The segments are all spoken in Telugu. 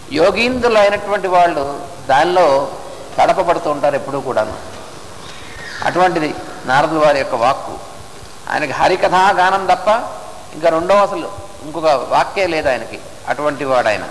యోగీంద్రులు అయినటువంటి వాళ్ళు దానిలో తడపబడుతూ ఉంటారు ఎప్పుడూ కూడాను అటువంటిది నారదుల వారి యొక్క వాక్కు ఆయనకి హరికథా గానం తప్ప ఇంకా రెండవ అసలు ఇంకొక వాక్యే లేదు ఆయనకి అటువంటి వాడు ఆయన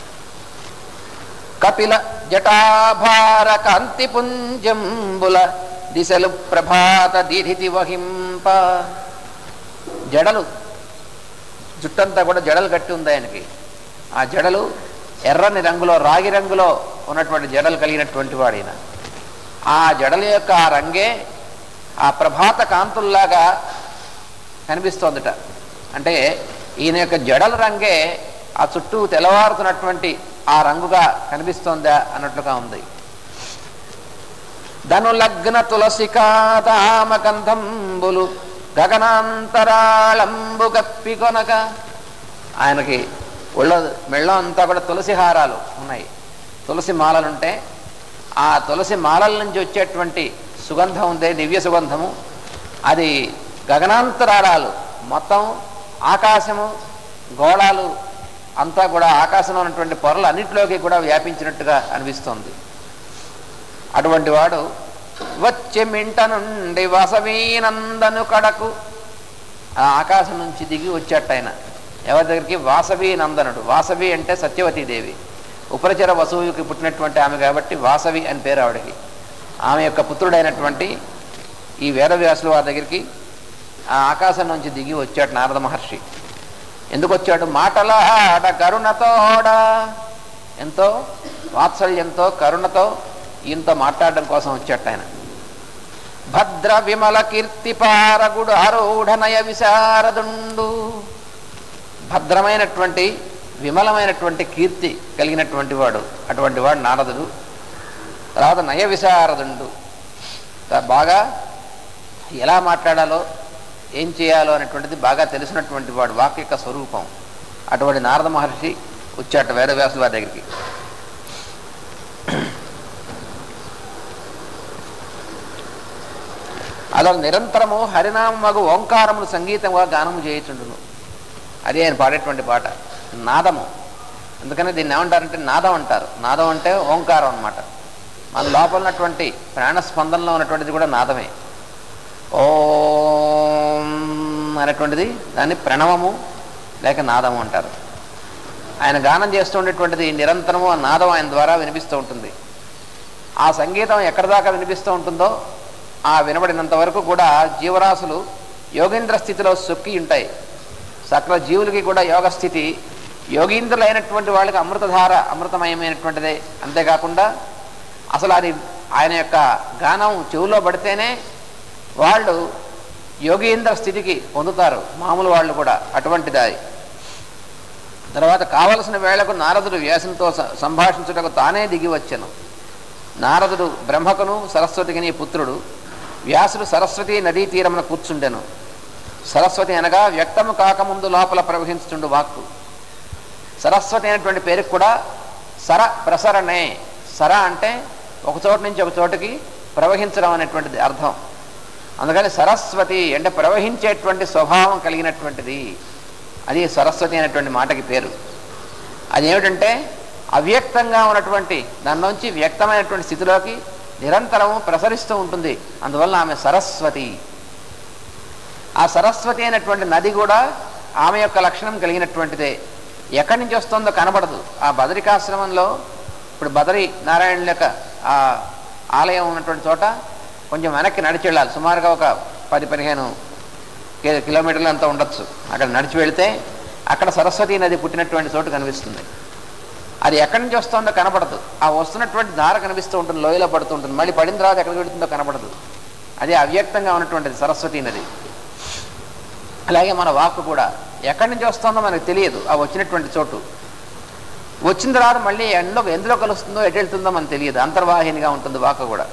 కపిల జటాభార కాంతి పుంజంబుల దిశలు ప్రభాత దీధితి వహింప జడలు జుట్టంతా కూడా జడలు కట్టి ఉంది ఆయనకి ఆ జడలు ఎర్రని రంగులో రాగి రంగులో ఉన్నటువంటి జడలు కలిగినటువంటి వాడు ఈయన ఆ జడల యొక్క ఆ రంగే ఆ ప్రభాత కాంతుల్లాగా కనిపిస్తోందట అంటే ఈయన యొక్క జడల రంగే ఆ చుట్టూ తెల్లవారుతున్నటువంటి ఆ రంగుగా కనిపిస్తోందా అన్నట్లుగా ఉంది ధనులగ్న తులసికాదామ గంధంబులు గగనాంతరాళంబు గప్పి కొనక ఆయనకి ఒళ్ళ మెళ్ళం అంతా కూడా తులసి హారాలు ఉన్నాయి తులసి మాలలుంటే ఆ తులసి మాలల నుంచి వచ్చేటువంటి సుగంధం ఉంది దివ్య సుగంధము అది గగనాంతరాళాలు మొత్తం ఆకాశము గోళాలు అంతా కూడా ఆకాశంలో ఉన్నటువంటి పొరలు అన్నింటిలోకి కూడా వ్యాపించినట్టుగా అనిపిస్తోంది అటువంటి వాడు వచ్చే మింట నుండి వాసవీనందను కడకు ఆ ఆకాశం నుంచి దిగి వచ్చేట ఆయన ఎవరి దగ్గరికి వాసవి నందనుడు వాసవి అంటే సత్యవతీదేవి ఉపరచర వసువుకి పుట్టినటువంటి ఆమె కాబట్టి వాసవి అని పేరు ఆవిడకి ఆమె యొక్క పుత్రుడైనటువంటి ఈ వేదవ్యాసులు వారి దగ్గరికి ఆ ఆకాశం నుంచి దిగి వచ్చాడు నారద మహర్షి ఎందుకు వచ్చాడు మాటలాడ కరుణతోడ ఎంతో వాత్సల్యంతో కరుణతో ఈయనతో మాట్లాడడం కోసం వచ్చాట ఆయన భద్ర విమల కీర్తి పారగుడు ఆరూఢనయ విశారదుండు భద్రమైనటువంటి విమలమైనటువంటి కీర్తి కలిగినటువంటి వాడు అటువంటి వాడు నారదుడు తర్వాత నయ విశారదుండు త- బాగా ఎలా మాట్లాడాలో ఏం చేయాలో అనేటువంటిది బాగా తెలిసినటువంటి వాడు వాక్ యొక్క స్వరూపం అటువంటి నారద మహర్షి వచ్చాట వేదవ్యాసుల వారి దగ్గరికి అలా నిరంతరము హరినామగు ఓంకారములు సంగీతంగా గానము చేయుచుండును అదే ఆయన పాడేటువంటి పాట నాదము అందుకని దీన్ని ఏమంటారంటే నాదం అంటారు నాదం అంటే ఓంకారం అన్నమాట మన లోపల ఉన్నటువంటి ప్రాణస్పందనలో ఉన్నటువంటిది కూడా నాదమే ఓం అనేటువంటిది దాన్ని ప్రణవము లేక నాదము అంటారు ఆయన గానం చేస్తూ ఉండేటువంటిది నిరంతరము ఆ నాదం ఆయన ద్వారా వినిపిస్తూ ఉంటుంది ఆ సంగీతం ఎక్కడి దాకా వినిపిస్తూ ఉంటుందో ఆ వినబడినంత వరకు కూడా జీవరాశులు యోగేంద్ర స్థితిలో సొక్కి ఉంటాయి సకల జీవులకి కూడా యోగ స్థితి యోగీంద్రులైనటువంటి వాళ్ళకి అమృతధార అమృతమయమైనటువంటిదే అంతేకాకుండా అసలు అది ఆయన యొక్క గానం చెవులో పడితేనే వాళ్ళు యోగీంద్ర స్థితికి పొందుతారు మామూలు వాళ్ళు కూడా అటువంటిది అది తర్వాత కావలసిన వేళకు నారదుడు వ్యాసంతో స- సంభాషించుటకు తానే దిగి వచ్చెను నారదుడు బ్రహ్మకును సరస్వతికి నీ పుత్రుడు వ్యాసుడు సరస్వతి నదీ తీరమున కూర్చుండెను సరస్వతి అనగా వ్యక్తము కాకముందు లోపల ప్రవహించుండు వాక్కు సరస్వతి అనేటువంటి పేరుకు కూడా సర ప్రసరణే సర అంటే ఒక చోటు నుంచి ఒక చోటుకి ప్రవహించడం అనేటువంటిది అర్థం అందుకని సరస్వతి అంటే ప్రవహించేటువంటి స్వభావం కలిగినటువంటిది అది సరస్వతి అనేటువంటి మాటకి పేరు అదేమిటంటే అవ్యక్తంగా ఉన్నటువంటి దానిలోంచి వ్యక్తమైనటువంటి స్థితిలోకి నిరంతరము ప్రసరిస్తూ ఉంటుంది అందువల్ల ఆమె సరస్వతి ఆ సరస్వతి అయినటువంటి నది కూడా ఆమె యొక్క లక్షణం కలిగినటువంటిదే ఎక్కడి నుంచి వస్తుందో కనబడదు ఆ బదరికాశ్రమంలో ఇప్పుడు బదరి నారాయణ యొక్క ఆ ఆలయం ఉన్నటువంటి చోట కొంచెం వెనక్కి నడిచి వెళ్ళాలి సుమారుగా ఒక పది పదిహేను కి- కిలోమీటర్లు అంతా ఉండొచ్చు అక్కడ నడిచి వెళితే అక్కడ సరస్వతి నది పుట్టినటువంటి చోటు కనిపిస్తుంది అది ఎక్కడి నుంచి వస్తుందో కనపడదు ఆ వస్తున్నటువంటి దార కనిపిస్తూ ఉంటుంది లోయలో పడుతూ ఉంటుంది మళ్ళీ పడిన తర్వాత ఎక్కడికి వెళుతుందో కనపడదు అది అవ్యక్తంగా ఉన్నటువంటిది సరస్వతి నది అలాగే మన వాక్కు కూడా ఎక్కడి నుంచి వస్తుందో మనకు తెలియదు ఆ వచ్చినటువంటి చోటు వచ్చిన తర్వాత మళ్ళీ ఎండలో ఎందులో కలుస్తుందో ఎటు వెళ్తుందో మనకు తెలియదు అంతర్వాహినిగా ఉంటుంది వాక్కు కూడా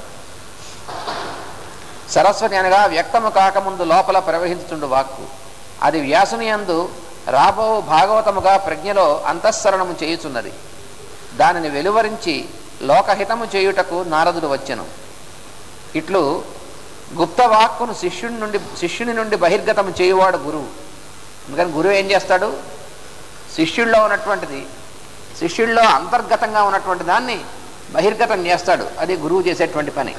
సరస్వతి అనగా వ్యక్తము కాకముందు లోపల ప్రవహించుచుండు వాక్కు అది వ్యాసుని యందు రాబో భాగవతముగా ప్రజ్ఞలో అంతఃసరణము చేయుచున్నది దానిని వెలువరించి లోకహితము చేయుటకు నారదుడు వచ్చెను ఇట్లు గుప్త వాక్కును శిష్యుని నుండి శిష్యుని నుండి బహిర్గతము చేయువాడు గురువు అందుకని గురువు ఏం చేస్తాడు శిష్యుల్లో ఉన్నటువంటిది శిష్యుల్లో అంతర్గతంగా ఉన్నటువంటి దాన్ని బహిర్గతం చేస్తాడు అది గురువు చేసేటువంటి పని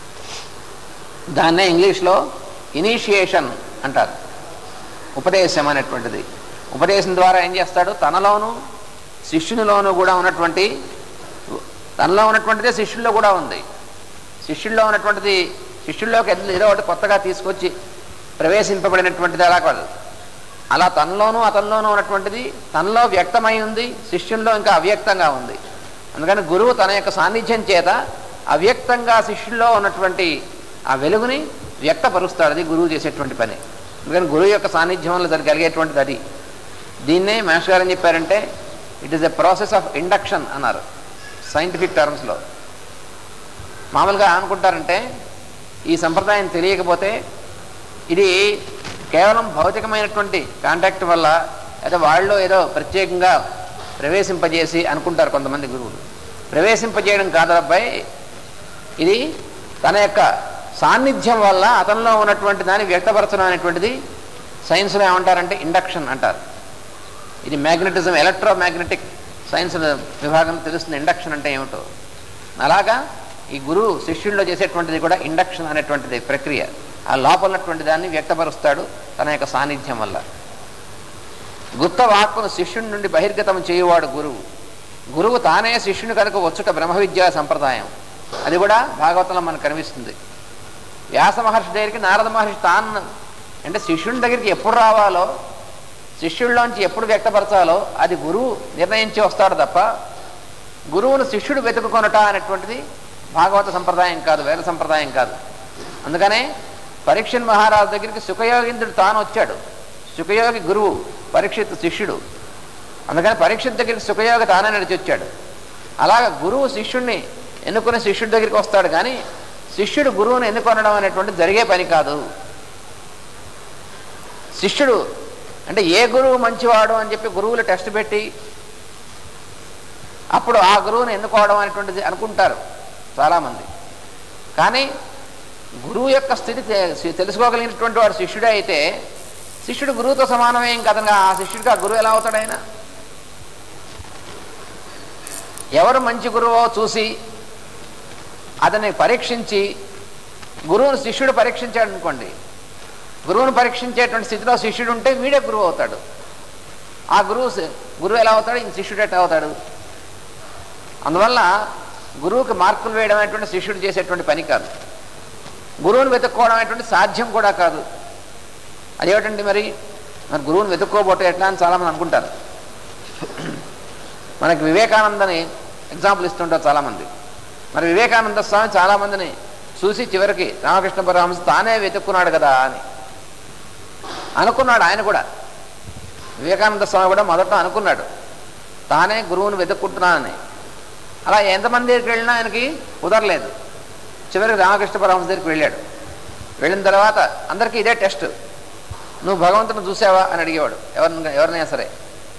దాన్నే ఇంగ్లీష్లో ఇనీషియేషన్ అంటారు ఉపదేశం అనేటువంటిది ఉపదేశం ద్వారా ఏం చేస్తాడు తనలోను శిష్యునిలోనూ కూడా ఉన్నటువంటి తనలో ఉన్నటువంటిదే శిష్యుల్లో కూడా ఉంది శిష్యుల్లో ఉన్నటువంటిది శిష్యుల్లోకి ఏదో- ఏదో ఒకటి కొత్తగా తీసుకొచ్చి ప్రవేశింపబడినటువంటిది అలా కాదు అలా తనలోనూ అతనిలోనూ ఉన్నటువంటిది తనలో వ్యక్తమై ఉంది శిష్యుల్లో ఇంకా అవ్యక్తంగా ఉంది అందుకని గురువు తన యొక్క సాన్నిధ్యం చేత అవ్యక్తంగా శిష్యుల్లో ఉన్నటువంటి ఆ వెలుగుని వ్యక్తపరుస్తాడు అది గురువు చేసేటువంటి పని అందుకని గురువు యొక్క సాన్నిధ్యం వల్ల దానికి కలిగేటువంటిది అది దీన్నే మాస్టర్ గారు ఏం చెప్పారంటే it is a process of induction అన్నారు సైంటిఫిక్ టర్మ్స్లో మామూలుగా అనుకుంటారంటే ఈ సంప్రదాయం తెలియకపోతే ఇది కేవలం భౌతికమైనటువంటి కాంటాక్ట్ వల్ల లేదా వాళ్ళలో ఏదో ప్రత్యేకంగా ప్రవేశింపజేసి అనుకుంటారు కొంతమంది గురువులు ప్రవేశింపజేయడం కాదు అబ్బాయి ఇది తన యొక్క సాన్నిధ్యం వల్ల అతనిలో ఉన్నటువంటి దాన్ని వ్యక్తపరచడం అనేటువంటిది సైన్స్లో ఏమంటారంటే ఇండక్షన్ అంటారు ఇది మ్యాగ్నెటిజం ఎలక్ట్రో మ్యాగ్నెటిక్ సైన్స్ విభాగం తెలుస్తుంది ఇండక్షన్ అంటే ఏమిటో అలాగా ఈ గురువు శిష్యుల్లో చేసేటువంటిది కూడా ఇండక్షన్ అనేటువంటిది ప్రక్రియ ఆ లోపల ఉన్నటువంటి దాన్ని వ్యక్తపరుస్తాడు తన యొక్క సాన్నిధ్యం వల్ల గుప్త వాక్కును శిష్యుడి నుండి బహిర్గతం చేయువాడు గురువు గురువు తానే శిష్యుని కనుక వచ్చుట బ్రహ్మ విద్యా సంప్రదాయం అది కూడా భాగవతంలో మనకు కనిపిస్తుంది వ్యాస మహర్షి దగ్గరికి నారద మహర్షి తాను అంటే శిష్యుని దగ్గరికి ఎప్పుడు రావాలో శిష్యుల్లోంచి ఎప్పుడు వ్యక్తపరచాలో అది గురువు నిర్ణయించి వస్తాడు తప్ప గురువును శిష్యుడు వెతుకుకొనట అనేటువంటిది భాగవత సంప్రదాయం కాదు వేద సంప్రదాయం కాదు అందుకనే పరీక్షణ్ మహారాజు దగ్గరికి సుఖయోగీంద్రుడు తాను వచ్చాడు సుఖయోగి గురువు పరీక్షిత్ శిష్యుడు అందుకని పరీక్షిత్ దగ్గరికి సుఖయోగి తానే నడిచి వచ్చాడు అలాగ గురువు శిష్యుణ్ణి ఎన్నుకునే శిష్యుడి దగ్గరికి వస్తాడు కానీ శిష్యుడు గురువుని ఎన్నుకొనడం అనేటువంటి జరిగే పని కాదు శిష్యుడు అంటే ఏ గురువు మంచివాడు అని చెప్పి గురువులు టెస్ట్ పెట్టి అప్పుడు ఆ గురువుని ఎన్నుకోవడం అనేటువంటిది అనుకుంటారు చాలామంది కానీ గురువు యొక్క స్థితి తె- తెలుసుకోగలిగినటువంటి వాడు శిష్యుడే అయితే శిష్యుడు గురువుతో సమానమే ఇంకా అతను ఆ శిష్యుడికి ఆ గురువు ఎలా అవుతాడు ఆయన ఎవరు మంచి గురువో చూసి అతన్ని పరీక్షించి గురువును శిష్యుడు పరీక్షించాడు అనుకోండి గురువును పరీక్షించేటువంటి స్థితిలో శిష్యుడు ఉంటే వీడే గురువు అవుతాడు ఆ గురువు శి- గురువు ఎలా అవుతాడు ఇంక శిష్యుడు ఎట్లా అవుతాడు అందువల్ల గురువుకి మార్కులు వేయడం అనేటువంటి శిష్యుడు చేసేటువంటి పని కాదు గురువుని వెతుక్కోవడం అనేటువంటి సాధ్యం కూడా కాదు అదేమిటండి మరి మరి గురువుని వెతుక్కోబోతే ఎట్లా అని చాలామంది అనుకుంటారు మనకి వివేకానందని ఎగ్జాంపుల్ ఇస్తుంటారు చాలామంది మరి వివేకానంద స్వామి చాలామందిని చూసి చివరికి రామకృష్ణ పరమహంస తానే వెతుక్కున్నాడు కదా అని అనుకున్నాడు ఆయన కూడా వివేకానంద స్వామి కూడా మొదట అనుకున్నాడు తానే గురువుని వెతుక్కుంటున్నానని అలా ఎంతమంది దగ్గరికి వెళ్ళినా ఆయనకి కుదరలేదు చివరికి రామకృష్ణ పరమహంస దగ్గరికి వెళ్ళాడు వెళ్ళిన తర్వాత అందరికీ ఇదే టెస్ట్ నువ్వు భగవంతుని చూసావా అని అడిగేవాడు ఎవరిని ఎవరినైనా సరే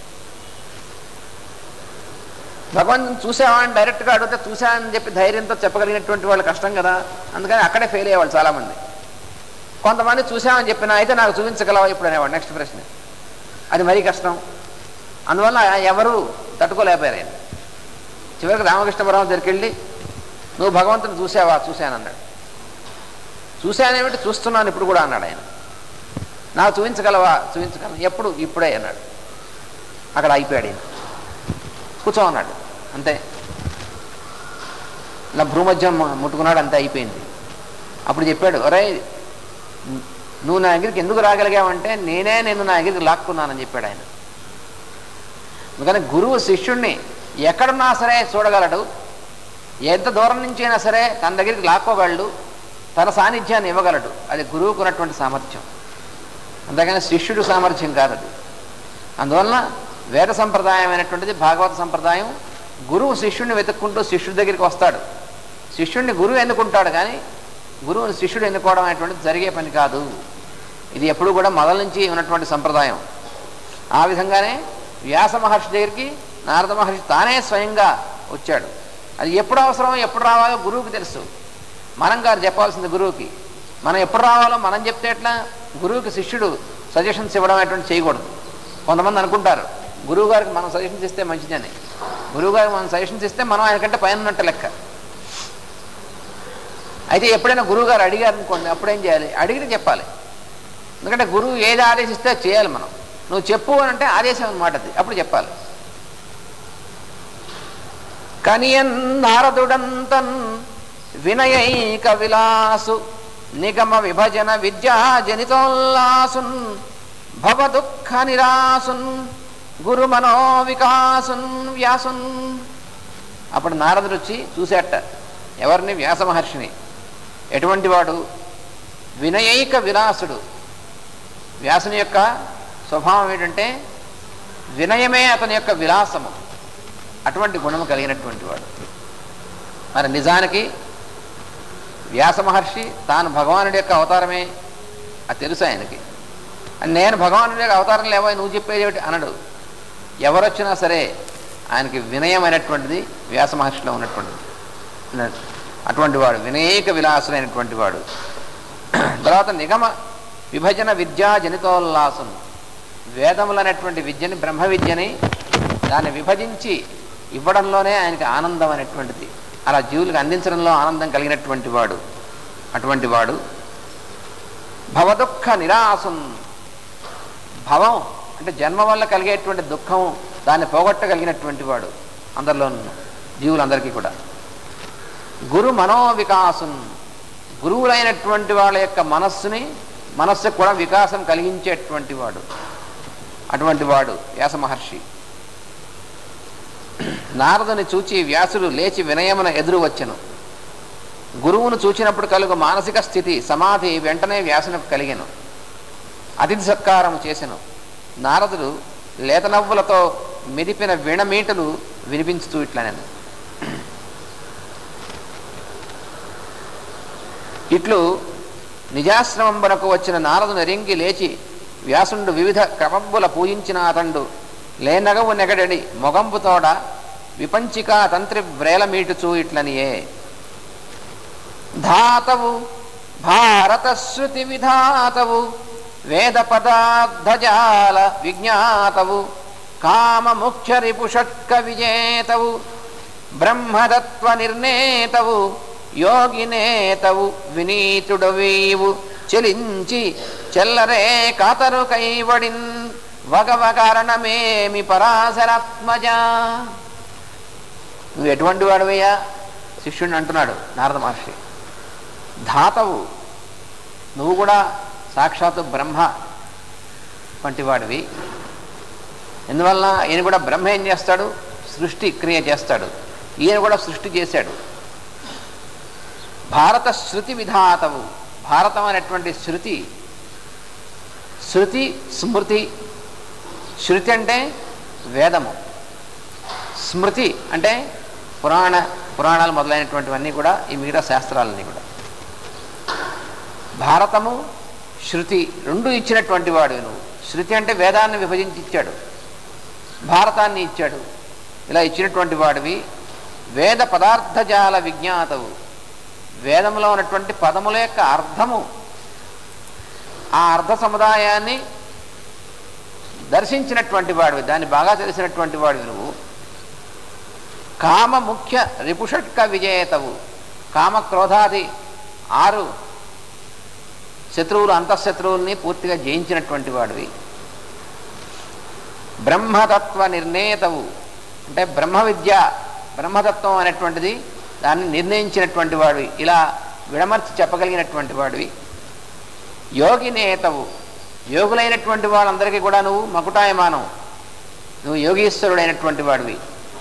భగవంతుని చూసావా అని డైరెక్ట్గా అడిగితే చూసానని చెప్పి ధైర్యంతో చెప్పగలిగినటువంటి వాళ్ళు కష్టం కదా అందుకని అక్కడే ఫెయిల్ అయ్యేవాళ్ళు చాలామంది కొంతమంది చూసామని చెప్పినా అయితే నాకు చూపించగలవా ఇప్పుడు అనేవాడు నెక్స్ట్ ప్రశ్న అది మరీ కష్టం అందువల్ల ఎవరు తట్టుకోలేకపోయారు ఆయన చివరికి రామకృష్ణ పరమ దగ్గరికి వెళ్ళి నువ్వు భగవంతుని చూసావా చూశానన్నాడు చూశానేమిటి చూస్తున్నాను ఇప్పుడు కూడా అన్నాడు ఆయన నాకు చూపించగలవా చూపించగలను ఎప్పుడు ఇప్పుడే అన్నాడు అక్కడ అయిపోయాడు ఆయన కూర్చో అన్నాడు అంతే ఇలా భూమధ్యం ముట్టుకున్నాడు అంతే అయిపోయింది అప్పుడు చెప్పాడు ఒరే నువ్వు నా దగ్గరికి ఎందుకు రాగలిగావంటే నేనే నేను నా దగ్గరికి లాక్కున్నానని చెప్పాడు ఆయన అందుకని గురువు శిష్యుణ్ణి ఎక్కడున్నా సరే చూడగలడు ఎంత దూరం నుంచి అయినా సరే తన దగ్గరికి లాక్కోగలడు తన సాన్నిధ్యాన్ని ఇవ్వగలడు అది గురువుకు ఉన్నటువంటి సామర్థ్యం అంతేగాని శిష్యుడు సామర్థ్యం కాదు అది అందువలన వేద సంప్రదాయం అయినటువంటిది భాగవత సంప్రదాయం గురువు శిష్యుడిని వెతుక్కుంటూ శిష్యుడి దగ్గరికి వస్తాడు శిష్యుడిని గురువు ఎన్నుకుంటాడు కానీ గురువుని శిష్యుడు ఎన్నుకోవడం అనేటువంటిది జరిగే పని కాదు ఇది ఎప్పుడు కూడా మొదల నుంచి ఉన్నటువంటి సంప్రదాయం ఆ విధంగానే వ్యాస మహర్షి దగ్గరికి నారద మహర్షి తానే స్వయంగా వచ్చాడు అది ఎప్పుడు అవసరమో ఎప్పుడు రావాలో గురువుకి తెలుసు మనం గారు చెప్పాల్సింది గురువుకి మనం ఎప్పుడు రావాలో మనం చెప్తే ఎట్లా గురువుకి శిష్యుడు సజెషన్స్ ఇవ్వడం అనేటువంటి చేయకూడదు కొంతమంది అనుకుంటారు గురువు గారికి మనం సజెషన్స్ ఇస్తే మంచిదని గురువుగారు మనం సజెషన్స్ ఇస్తే మనం ఆయనకంటే పైన ఉన్నట్టు లెక్క అయితే ఎప్పుడైనా గురువుగారు అడిగారు అనుకోండి అప్పుడేం చేయాలి అడిగితే చెప్పాలి ఎందుకంటే గురువు ఏది ఆదేశిస్తే అది చేయాలి మనం నువ్వు చెప్పు అని అంటే ఆదేశం అనమాట అది అప్పుడు చెప్పాలి కనియన్ నారదుడంతన్ వినయైక విలాసు నిగమ విభజన విద్యా జనితోల్లాసున్ భవ దుఃఖ నిరాసున్ గురు మనో వికాసున్ వ్యాసున్ అప్పుడు నారదుడు వచ్చి చూసేట ఎవరిని వ్యాస మహర్షిని ఎటువంటి వాడు వినయైక విలాసుడు వ్యాసుని యొక్క స్వభావం ఏంటంటే వినయమే అతని యొక్క విలాసము అటువంటి గుణము కలిగినటువంటి వాడు మరి నిజానికి వ్యాస మహర్షి తాను భగవానుడి యొక్క అవతారమే అది తెలుసు ఆయనకి అని నేను భగవానుడి యొక్క అవతారం లేవో నువ్వు చెప్పేది ఏమిటి అనడు ఎవరొచ్చినా సరే ఆయనకి వినయమైనటువంటిది వ్యాస మహర్షిలో ఉన్నటువంటిది అటువంటి వాడు వినయేక విలాసులైనటువంటి వాడు తర్వాత నిగమ విభజన విద్యా జనితోల్లాసం వేదములు అనేటువంటి విద్యని బ్రహ్మ విద్యని దాన్ని విభజించి ఇవ్వడంలోనే ఆయనకి ఆనందం అనేటువంటిది అలా జీవులకు అందించడంలో ఆనందం కలిగినటువంటి వాడు అటువంటి వాడు భవదుఃఖ నిరాసం భవం అంటే జన్మ వల్ల కలిగేటువంటి దుఃఖం దాన్ని పోగొట్టగలిగినటువంటి వాడు అందరిలో జీవులందరికీ కూడా గురు మనోవికాసం గురువులైనటువంటి వాళ్ళ యొక్క మనస్సుని మనస్సుకు కూడా వికాసం కలిగించేటువంటి వాడు అటువంటి వాడు వ్యాస మహర్షి నారదుని చూచి వ్యాసుడు లేచి వినయమున ఎదురు వచ్చెను గురువును చూచినప్పుడు కలుగు మానసిక స్థితి సమాధి వెంటనే వ్యాసునకు కలిగెను అతిథి సత్కారం చేసెను నారదుడు లేత నవ్వులతో మెదిపిన వీణమీటలు వినిపించుతూ ఇట్లా నేను ఇట్లు నిజాశ్రమంబనకు వచ్చిన నారదు నెరింగి లేచి వ్యాసుండు వివిధ క్రమబ్బుల పూజించిన అతండు లేనగవు నెగడడి మొగంపుతోడ విపంచికా తంత్రి వ్రేలమీటుచూ ఇట్లనియే ధాతవు భారత శృతి విధాతవు వేద పదార్థజాల విజ్ఞాతవు కామ ముఖ్య రిపుషట్క విజేతవు బ్రహ్మదత్వ నిర్ణేతవు యోగినేతవు వినీతుడవీవు చెలించి చెల్లరే కాతరు కైవడిన్ వగవ కారణమేమి పరాశరాత్మజ నువ్వు ఎటువంటి వాడువయ్యా శిష్యుడిని అంటున్నాడు నారద మహర్షి ధాతవు నువ్వు కూడా సాక్షాత్తు బ్రహ్మ వంటి వాడివి ఎందువలన ఈయన కూడా బ్రహ్మ ఏం చేస్తాడు సృష్టి క్రియ చేస్తాడు ఈయన కూడా సృష్టి చేశాడు భారత శృతి విధాతవు భారతం అనేటువంటి శృతి శృతి స్మృతి శృతి అంటే వేదము స్మృతి అంటే పురాణ పురాణాలు మొదలైనటువంటివన్నీ కూడా ఈ మిగతా శాస్త్రాలన్నీ కూడా భారతము శృతి రెండు ఇచ్చినటువంటి వాడు నువ్వు శృతి అంటే వేదాన్ని విభజించి ఇచ్చాడు భారతాన్ని ఇచ్చాడు ఇలా ఇచ్చినటువంటి వాడివి వేద పదార్థజాల విజ్ఞాతవు వేదంలో ఉన్నటువంటి పదముల యొక్క అర్థము ఆ అర్థ సముదాయాన్ని దర్శించినటువంటి వాడివి దాన్ని బాగా తెలిసినటువంటి వాడివి నువ్వు కామ ముఖ్య రిపుషట్క విజేతవు కామ క్రోధాది ఆరు శత్రువులు అంతఃశత్రువుల్ని పూర్తిగా జయించినటువంటి వాడివి బ్రహ్మతత్వ నిర్ణేతవు అంటే బ్రహ్మ విద్య బ్రహ్మతత్వం అనేటువంటిది దాన్ని నిర్ణయించినటువంటి వాడివి ఇలా విడమర్చి చెప్పగలిగినటువంటి వాడివి యోగినేతవు యోగులైనటువంటి వాళ్ళందరికీ కూడా నువ్వు మకుటాయమానం నువ్వు యోగీశ్వరుడైనటువంటి వాడివి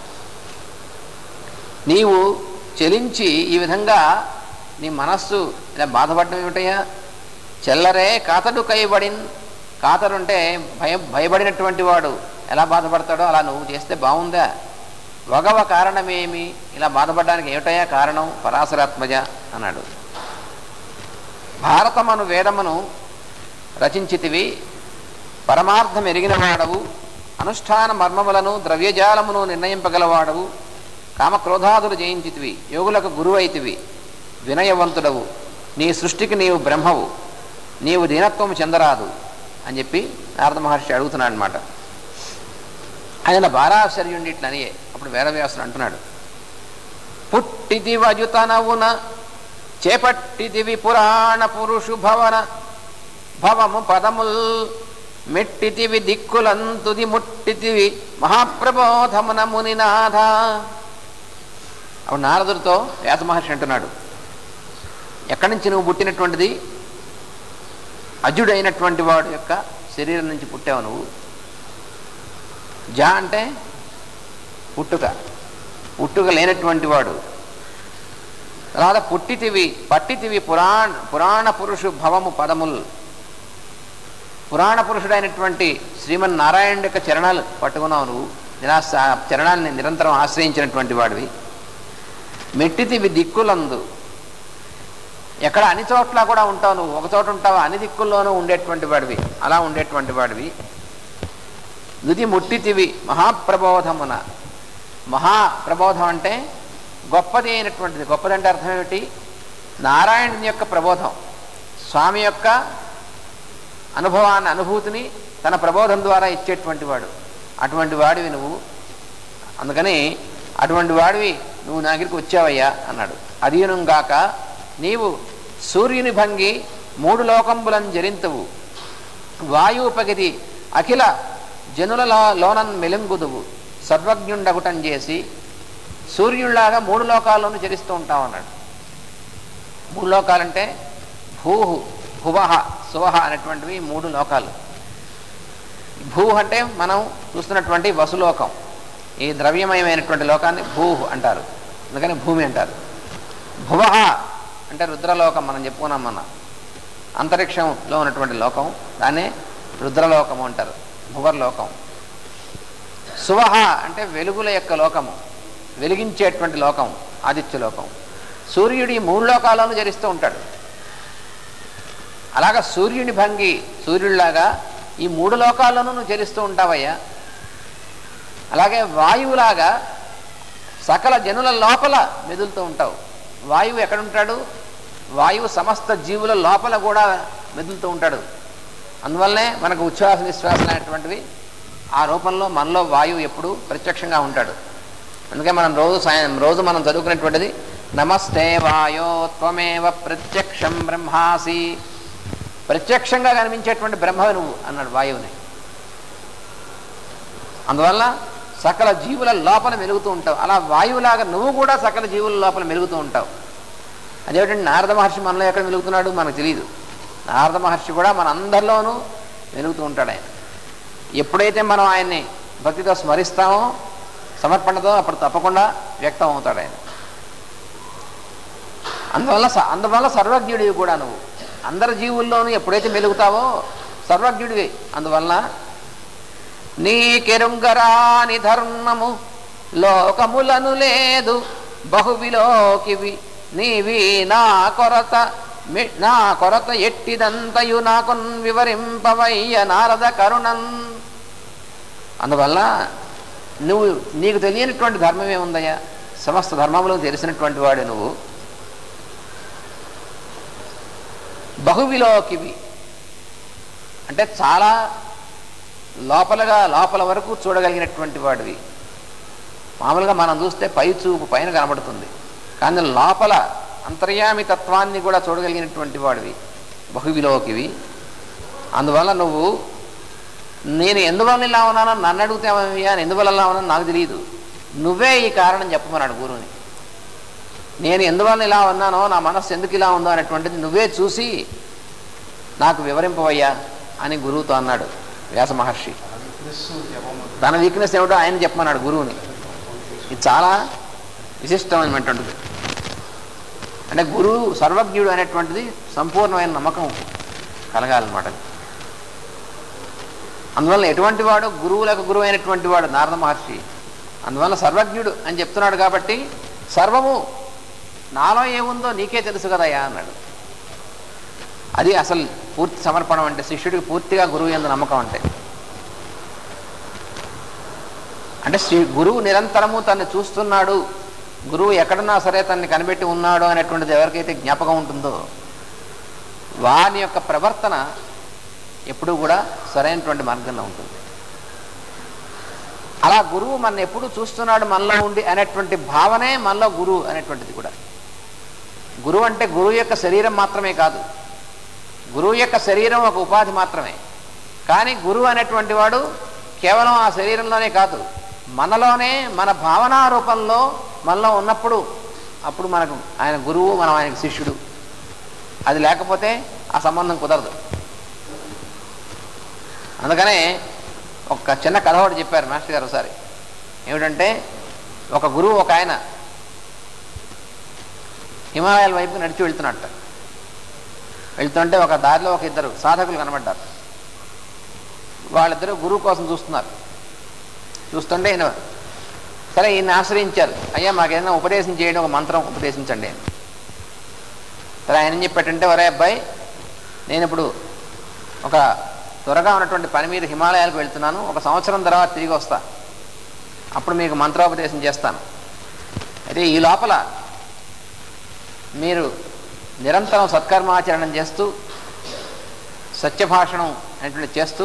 నీవు చెలించి ఈ విధంగా నీ మనస్సు ఇలా బాధపడడం ఏమిటయ్యా చెల్లరే కాతడు కైబడిన్ కాతడు అంటే భయ భయపడినటువంటి వాడు ఎలా బాధపడతాడో అలా నువ్వు చేస్తే బాగుందా వగవ కారణమేమి ఇలా బాధపడడానికి ఏమిటయ్యా కారణం పరాశరాత్మజ అన్నాడు భారతమను వేదమును రచించితివి పరమార్థం ఎరిగిన వాడవు అనుష్ఠాన మర్మములను ద్రవ్యజాలమును నిర్ణయింపగలవాడవు కామక్రోధాదులు జయించితివి యోగులకు గురువైతివి వినయవంతుడవు నీ సృష్టికి నీవు బ్రహ్మవు నీవు దీనత్వము చెందరాదు అని చెప్పి నారద మహర్షి అడుగుతున్నాడు అనమాట ఆయన బారాశ్చర్యుండి ఇట్లని అప్పుడు వేదవ్యాసుడు అంటున్నాడు పుట్టిది వజుతనవున చేపట్టిదివి పురాణ పురుషు భవన భవము పదముల్ మెట్టితివి దిక్కులంతుది ముట్టితివి మహాప్రబోధమున మునినాథ అప్పుడు నారదుడితో వ్యాస మహర్షి అంటున్నాడు ఎక్కడి నుంచి నువ్వు పుట్టినటువంటిది అజుడైనటువంటి వాడు యొక్క శరీరం నుంచి పుట్టావు నువ్వు జా అంటే పుట్టుక పుట్టుక లేనటువంటి వాడు తర్వాత పుట్టితివి పట్టితివి పురాణ పురాణ పురుషు భవము పదములు పురాణ పురుషుడైనటువంటి శ్రీమన్నారాయణ యొక్క చరణాలు పట్టుకున్నావు నువ్వు నిరాశ ఆ చరణాన్ని నిరంతరం ఆశ్రయించినటువంటి వాడివి మెట్టితివి దిక్కులందు ఎక్కడ అన్ని చోట్ల కూడా ఉంటావు నువ్వు ఒక చోట ఉంటావు అన్ని దిక్కుల్లోనూ ఉండేటువంటి వాడివి అలా ఉండేటువంటి వాడివి నుది ముట్టితివి మహాప్రబోధమున మహాప్రబోధం అంటే గొప్పది అయినటువంటిది గొప్పది అంటే అర్థం ఏమిటి నారాయణుని యొక్క ప్రబోధం స్వామి యొక్క అనుభవాన్ని అనుభూతిని తన ప్రబోధం ద్వారా ఇచ్చేటువంటి వాడు అటువంటి వాడివి నువ్వు అందుకని అటువంటి వాడివి నువ్వు నా దగ్గరికి వచ్చావయ్యా అన్నాడు అధీనంగాక నీవు సూర్యుని భంగి మూడు లోకంబులను జరింతువు వాయుపగది అఖిల జనుల లోనన్ మెలుంగుదువు సర్వజ్ఞుండగుటం చేసి సూర్యుడిలాగా మూడు లోకాల్లోనూ చరిస్తూ ఉంటావు అన్నాడు మూడు లోకాలంటే భూహు భువహ సువహ అనేటువంటివి మూడు లోకాలు భూ అంటే మనం చూస్తున్నటువంటి వసులోకం ఈ ద్రవ్యమయమైనటువంటి లోకాన్ని భూహు అంటారు అందుకని భూమి అంటారు భువహ అంటే రుద్రలోకం మనం చెప్పుకున్నాం మన అంతరిక్షంలో ఉన్నటువంటి లోకం దాన్నే రుద్రలోకము అంటారు భువర్లోకం సువహ అంటే వెలుగుల యొక్క లోకము వెలిగించేటువంటి లోకం ఆదిత్య లోకం సూర్యుడు ఈ మూడు లోకాలను జరిస్తూ ఉంటాడు అలాగా సూర్యుని భంగి సూర్యుడిలాగా ఈ మూడు లోకాల్లోనూ నువ్వు చరిస్తూ ఉంటావయ్యా అలాగే వాయువులాగా సకల జనుల లోపల మెదులుతూ ఉంటావు వాయువు ఎక్కడుంటాడు వాయువు సమస్త జీవుల లోపల కూడా మెదులుతూ ఉంటాడు అందువల్లనే మనకు ఉచ్ఛ్వాస నిశ్వాసలు అనేటువంటివి ఆ రూపంలో మనలో వాయువు ఎప్పుడు ప్రత్యక్షంగా ఉంటాడు అందుకే మనం రోజు సాయం రోజు మనం చదువుకునేటువంటిది నమస్తే వాయో త్వమేవ ప్రత్యక్షం బ్రహ్మాసి ప్రత్యక్షంగా కనిపించేటువంటి బ్రహ్మవి నువ్వు అన్నాడు వాయువుని అందువల్ల సకల జీవుల లోపల మెలుగుతూ ఉంటావు అలా వాయువులాగా నువ్వు కూడా సకల జీవుల లోపల మెలుగుతూ ఉంటావు అదేమిటంటే నారద మహర్షి మనలో ఎక్కడ వెలుగుతున్నాడు మనకు తెలియదు నారద మహర్షి కూడా మన అందరిలోనూ వెలుగుతూ ఉంటాడు ఆయన ఎప్పుడైతే మనం ఆయన్ని భక్తితో స్మరిస్తామో సమర్పణతో అప్పుడు తప్పకుండా వ్యక్తం అవుతాడు ఆయన అందువల్ల స- అందువల్ల సర్వజ్ఞుడివి కూడా నువ్వు అందరి జీవుల్లోనూ ఎప్పుడైతే మెలుగుతావో సర్వజ్ఞుడివి అందువల్ల నీకెరుంగరాని ధర్మము లోకములను లేదు బహువిలోకివి నీవి నా కొరత మి- నా కొరత ఎట్టిదంతయు నాకున్ వివరింపవయ్య నారద కరుణన్ అందువల్ల నువ్వు నీకు తెలియనటువంటి ధర్మం ఏముందయ్యా సమస్త ధర్మములకు తెలిసినటువంటి వాడు నువ్వు బహువిలోకివి అంటే చాలా లోపలగా లోపల వరకు చూడగలిగినటువంటి వాడివి మామూలుగా మనం చూస్తే పై చూపు పైన కనబడుతుంది కానీ లోపల అంతర్యామి తత్వాన్ని కూడా చూడగలిగినటువంటి వాడివి బహువిలోకివి అందువల్ల నువ్వు నేను ఎందువల్ల ఇలా ఉన్నానో నన్ను అడుగుతామయ్యా నేను ఎందువల్ల ఇలా ఉన్నానో నాకు తెలియదు నువ్వే ఈ కారణం చెప్పమన్నాడు గురువుని నేను ఎందువల్ల ఇలా ఉన్నానో నా మనస్సు ఎందుకు ఇలా ఉందో అనేటువంటిది నువ్వే చూసి నాకు వివరింపవయ్యా అని గురువుతో అన్నాడు వ్యాస మహర్షి తన వీక్నెస్ ఏమిటో ఆయన చెప్పమన్నాడు గురువుని ఇది చాలా విశిష్టమైనటువంటిది అంటే గురువు సర్వజ్ఞుడు అనేటువంటిది సంపూర్ణమైన నమ్మకం కలగాలన్నమాట అందువల్ల ఎటువంటి వాడు గురువులకు గురువు అయినటువంటి వాడు నారద మహర్షి అందువల్ల సర్వజ్ఞుడు అని చెప్తున్నాడు కాబట్టి సర్వము నాలో ఏముందో నీకే తెలుసు కదయ్యా అన్నాడు అది అసలు పూర్తి సమర్పణం అంటే శిష్యుడికి పూర్తిగా గురువు ఎందు నమ్మకం అంటే అంటే శ్రీ గురువు నిరంతరము తన్ని చూస్తున్నాడు గురువు ఎక్కడున్నా సరే తన్ని కనిపెట్టి ఉన్నాడు అనేటువంటిది ఎవరికైతే జ్ఞాపకం ఉంటుందో వాని యొక్క ప్రవర్తన ఎప్పుడూ కూడా సరైనటువంటి మార్గంలో ఉంటుంది అలా గురువు మన ఎప్పుడు చూస్తున్నాడు మనలో ఉండి అనేటువంటి భావనే మనలో గురువు అనేటువంటిది కూడా గురువు అంటే గురువు యొక్క శరీరం మాత్రమే కాదు గురువు యొక్క శరీరం ఒక ఉపాధి మాత్రమే కానీ గురువు అనేటువంటి వాడు కేవలం ఆ శరీరంలోనే కాదు మనలోనే మన భావనా రూపంలో మనలో ఉన్నప్పుడు అప్పుడు మనకు ఆయన గురువు మనం ఆయనకు శిష్యుడు అది లేకపోతే ఆ సంబంధం కుదరదు అందుకనే ఒక చిన్న కథ ఒకటి చెప్పారు మాస్టర్ గారు ఒకసారి ఏమిటంటే ఒక గురువు ఒక ఆయన హిమాలయాల వైపు నడిచి వెళ్తున్నట్ట వెళ్తుంటే ఒక దారిలో ఒక ఇద్దరు సాధకులు కనబడ్డారు వాళ్ళిద్దరూ గురువు కోసం చూస్తున్నారు చూస్తుంటే ఈయన సరే ఈయన ఆశ్రయించారు అయ్యా మాకేదైనా ఉపదేశం చేయడం ఒక మంత్రం ఉపదేశించండి అని సరే ఆయన ఏం చెప్పాడంటే ఒరే అబ్బాయి నేను ఇప్పుడు ఒక త్వరగా ఉన్నటువంటి పని మీద హిమాలయాలకు వెళ్తున్నాను ఒక సంవత్సరం తర్వాత తిరిగి వస్తా అప్పుడు మీకు మంత్రోపదేశం చేస్తాను అయితే ఈ లోపల మీరు నిరంతరం సత్కర్మాచరణం చేస్తూ సత్యభాషణం అనేటువంటి చేస్తూ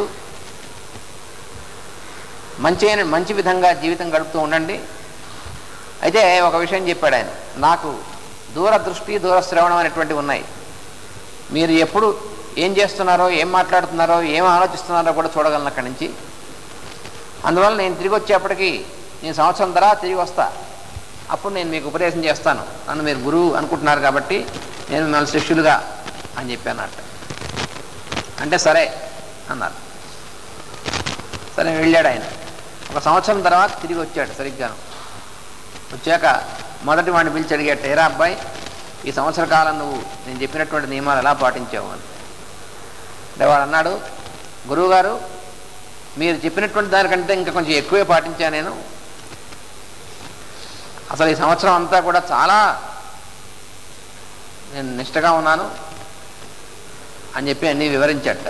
మంచి అయిన మంచి విధంగా జీవితం గడుపుతూ ఉండండి అయితే ఒక విషయం చెప్పాడు ఆయన నాకు దూరదృష్టి దూరశ్రవణం అనేటువంటివి ఉన్నాయి మీరు ఎప్పుడు ఏం చేస్తున్నారో ఏం మాట్లాడుతున్నారో ఏం ఆలోచిస్తున్నారో కూడా చూడగలను అక్కడి నుంచి అందువల్ల నేను తిరిగి వచ్చేప్పటికి నేను సంవత్సరం తర్వాత తిరిగి వస్తా అప్పుడు నేను మీకు ఉపదేశం చేస్తాను నన్ను మీరు గురువు అనుకుంటున్నారు కాబట్టి నేను మిమ్మల్ని శిష్యులుగా అని చెప్పానట అంటే సరే అన్నారు సరే వెళ్ళాడు ఆయన ఒక సంవత్సరం తర్వాత తిరిగి వచ్చాడు సరిగ్గాను వచ్చాక మొదటి వాడిని పిలిచి అడిగాడు ఏరా అబ్బాయి ఈ సంవత్సర కాలం నువ్వు నేను చెప్పినటువంటి నియమాలు ఎలా పాటించావు అని అంటే వాడు అన్నాడు గురువుగారు మీరు చెప్పినటువంటి దానికంటే ఇంకా కొంచెం ఎక్కువే పాటించాను నేను అసలు ఈ సంవత్సరం అంతా కూడా చాలా నేను నిష్టగా ఉన్నాను అని చెప్పి అన్నీ వివరించట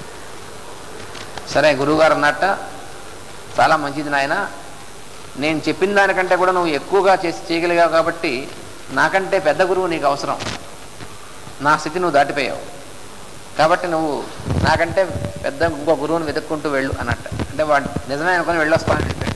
సరే గురువుగారు అన్నట్ట చాలా మంచిది నాయన నేను చెప్పిన దానికంటే కూడా నువ్వు ఎక్కువగా చేసి చేయగలిగావు కాబట్టి నాకంటే పెద్ద గురువు నీకు అవసరం నా స్థితి నువ్వు దాటిపోయావు కాబట్టి నువ్వు నాకంటే పెద్ద ఇంకో గురువుని వెతుక్కుంటూ వెళ్ళు అన్నట్ట అంటే వాడు నిజమే అనుకుని వెళ్ళొస్తానని చెప్పాడు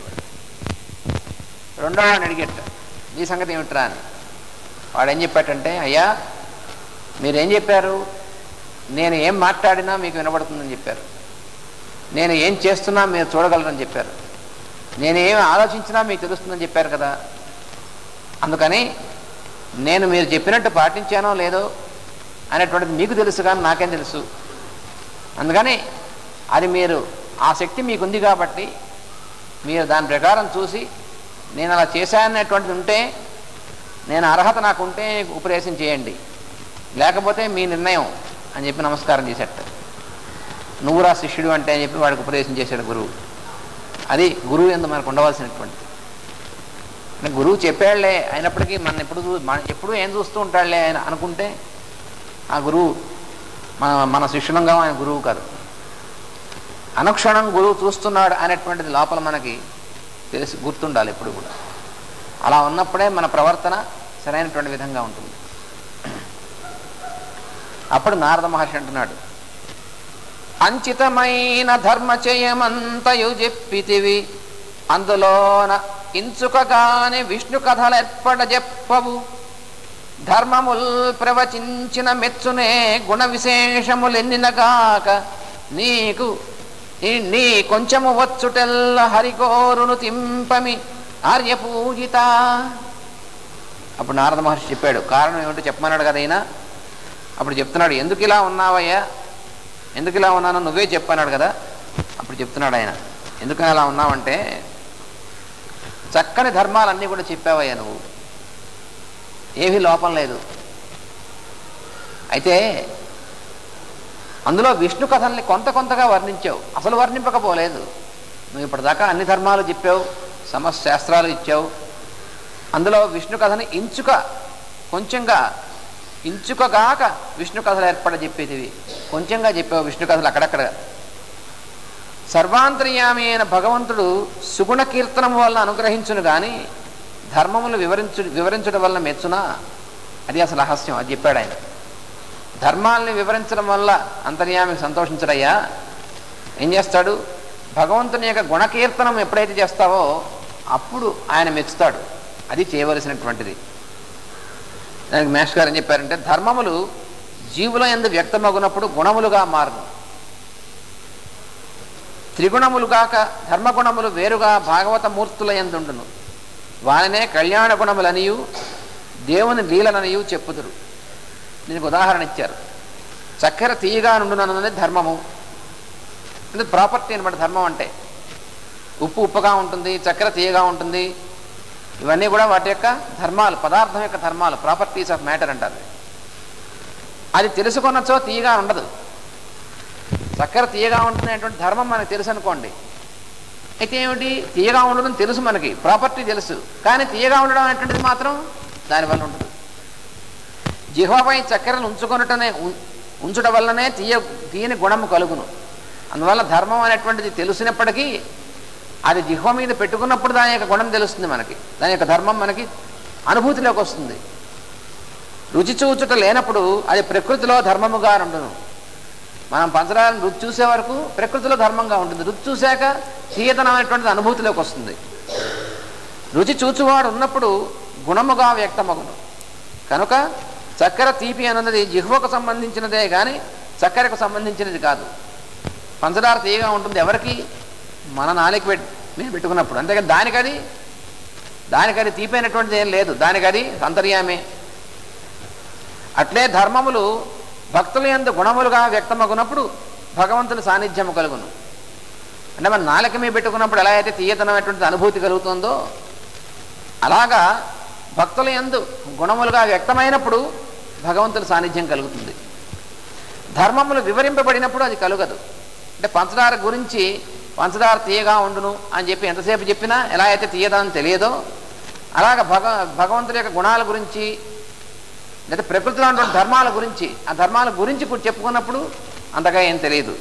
రెండో వాడిని అడిగేట నీ సంగతి ఏమిట్రా అని వాడు ఏం చెప్పాడంటే అయ్యా మీరేం చెప్పారు నేను ఏం మాట్లాడినా మీకు వినబడుతుందని చెప్పారు నేను ఏం చేస్తున్నా మీరు చూడగలరని చెప్పారు నేను ఏం ఆలోచించినా మీకు తెలుస్తుందని చెప్పారు కదా అందుకని నేను మీరు చెప్పినట్టు పాటించానో లేదో అనేటువంటిది మీకు తెలుసు కానీ నాకేం తెలుసు అందుకని అది మీరు ఆ శక్తి మీకుంది కాబట్టి మీరు దాని ప్రకారం చూసి నేను అలా చేశాననేటువంటిది ఉంటే నేను అర్హత నాకు ఉంటే ఉపదేశం చేయండి లేకపోతే మీ నిర్ణయం అని చెప్పి నమస్కారం చేసేట నువ్వురా శిష్యుడు అంటే అని చెప్పి వాడికి ఉపదేశం చేశాడు గురువు అది గురువు ఎందు మనకు ఉండవలసినటువంటిది అంటే గురువు చెప్పాడులే అయినప్పటికీ మన ఎప్పుడు చూ- మన ఎప్పుడు ఏం చూస్తూ ఉంటాడులే ఆయన అనుకుంటే ఆ గురువు మన మన శిష్యులంగా ఆయన గురువు కాదు అనుక్షణం గురువు చూస్తున్నాడు అనేటువంటిది లోపల మనకి తెలిసి గుర్తుండాలి ఎప్పుడు కూడా అలా ఉన్నప్పుడే మన ప్రవర్తన సరైనటువంటి విధంగా ఉంటుంది అప్పుడు నారద మహర్షి అంటున్నాడు అంచితమైన ధర్మచయమంతయు చెప్పితివి అందులోన ఇంచుకగాని విష్ణు కథలెప్పట చెప్పవు ధర్మముల్ ప్రవచించిన మెచ్చునే గుణ విశేషములెన్నినగాక నీకు ఈ- నీ కొంచెము వచ్చుటెల్ల హరికోరును తింపమి ఆర్యపూజిత అప్పుడు నారద మహర్షి చెప్పాడు కారణం ఏమిటో చెప్పమన్నాడు కదా ఈయన అప్పుడు చెప్తున్నాడు ఎందుకు ఇలా ఉన్నావయ్యా ఎందుకు ఇలా ఉన్నానో నువ్వే చెప్పన్నాడు కదా అప్పుడు చెప్తున్నాడు ఆయన ఎందుకు అలా ఉన్నావంటే చక్కని ధర్మాలన్నీ కూడా చెప్పావయ్యా నువ్వు ఏమీ లోపం లేదు అయితే అందులో విష్ణు కథల్ని కొంత కొంతగా వర్ణించావు అసలు వర్ణింపకపోలేదు నువ్వు ఇప్పటిదాకా అన్ని ధర్మాలు చెప్పావు సమస్త శాస్త్రాలు ఇచ్చావు అందులో విష్ణు కథని ఇంచుక కొంచెంగా ఇంచుకగాక విష్ణు కథలు ఏర్పడ చెప్పేటివి కొంచెంగా చెప్పావు విష్ణు కథలు అక్కడక్కడ సర్వాంతర్యామి అయిన భగవంతుడు సుగుణ కీర్తనం వల్ల అనుగ్రహించును కానీ ధర్మములు వివరించు వివరించడం వల్ల మెచ్చునా అది అసలు రహస్యం అది చెప్పాడు ఆయన ధర్మాల్ని వివరించడం వల్ల అంతర్యామి సంతోషించడయ్యా ఏం చేస్తాడు భగవంతుని యొక్క గుణకీర్తనం ఎప్పుడైతే చేస్తావో అప్పుడు ఆయన మెచ్చుతాడు అది చేయవలసినటువంటిది దానికి మేష్ గారు ఏం చెప్పారంటే ధర్మములు జీవుల ఎందు వ్యక్తమగునప్పుడు గుణములుగా మారును త్రిగుణములు కాక ధర్మగుణములు వేరుగా భాగవత మూర్తుల ఎందుండును వానినే కళ్యాణ గుణములనియు దేవుని లీలననియు చెప్పుదురు దీనికి ఉదాహరణ ఇచ్చారు చక్కెర తీయగా నుండునన్నది ధర్మము ఇది ప్రాపర్టీ అనమాట ధర్మం అంటే ఉప్పు ఉప్పుగా ఉంటుంది చక్కెర తీయగా ఉంటుంది ఇవన్నీ కూడా వాటి యొక్క ధర్మాలు పదార్థం యొక్క ధర్మాలు ప్రాపర్టీస్ ఆఫ్ మ్యాటర్ అంటారు అది తెలుసుకున్నచో తీయగా ఉండదు చక్కెర తీయగా ఉంటుంది అనేటువంటి ధర్మం మనకు తెలుసు అనుకోండి అయితే ఏమిటి తీయగా ఉండడం తెలుసు మనకి ప్రాపర్టీ తెలుసు కానీ తీయగా ఉండడం అనేటువంటిది మాత్రం దానివల్ల ఉండదు జిహ్వపై చక్కెరను ఉంచుకొనటనే ఉం- ఉంచుట వల్లనే తీయ తీయని గుణము కలుగును అందువల్ల ధర్మం అనేటువంటిది తెలిసినప్పటికీ అది జిహ్వ మీద పెట్టుకున్నప్పుడు దాని యొక్క గుణం తెలుస్తుంది మనకి దాని యొక్క ధర్మం మనకి అనుభూతిలోకి వస్తుంది రుచి చూచుట లేనప్పుడు అది ప్రకృతిలో ధర్మముగా ఉండును మనం పంచదారను రుచి చూసే వరకు ప్రకృతిలో ధర్మంగా ఉంటుంది రుచి చూశాక తీయతనం అనేటువంటిది అనుభూతిలోకి వస్తుంది రుచి చూచువాడు ఉన్నప్పుడు గుణముగా వ్యక్తమగును కనుక చక్కెర తీపి అన్నది జిహ్వకు సంబంధించినదే కానీ చక్కెరకు సంబంధించినది కాదు పంచదార తీయగా ఉంటుంది ఎవరికి మన నాలిక పెట్ మీద పెట్టుకున్నప్పుడు అంతేకాని దానికది దానికది తీపైనటువంటిది ఏం లేదు దానికది అంతర్యామే అట్లే ధర్మములు భక్తుల యందు గుణములుగా వ్యక్తమగునప్పుడు భగవంతుని సాన్నిధ్యము కలుగును అంటే మన నాలుక మీద పెట్టుకున్నప్పుడు ఎలా అయితే తీయతనమైనటువంటి అనుభూతి కలుగుతుందో అలాగా భక్తుల యందు గుణములుగా వ్యక్తమైనప్పుడు భగవంతుని సాన్నిధ్యం కలుగుతుంది ధర్మములు వివరింపబడినప్పుడు అది కలుగదు అంటే పంచదార గురించి పంచదార తీయగా ఉండును అని చెప్పి ఎంతసేపు చెప్పినా ఎలా అయితే తీయదని తెలియదో అలాగ భగ భగవంతుడి యొక్క గుణాల గురించి లేదా ప్రకృతిలో ఉన్నటువంటి ధర్మాల గురించి ఆ ధర్మాల గురించి కూడా చెప్పుకున్నప్పుడు అంతగా ఏం తెలియదు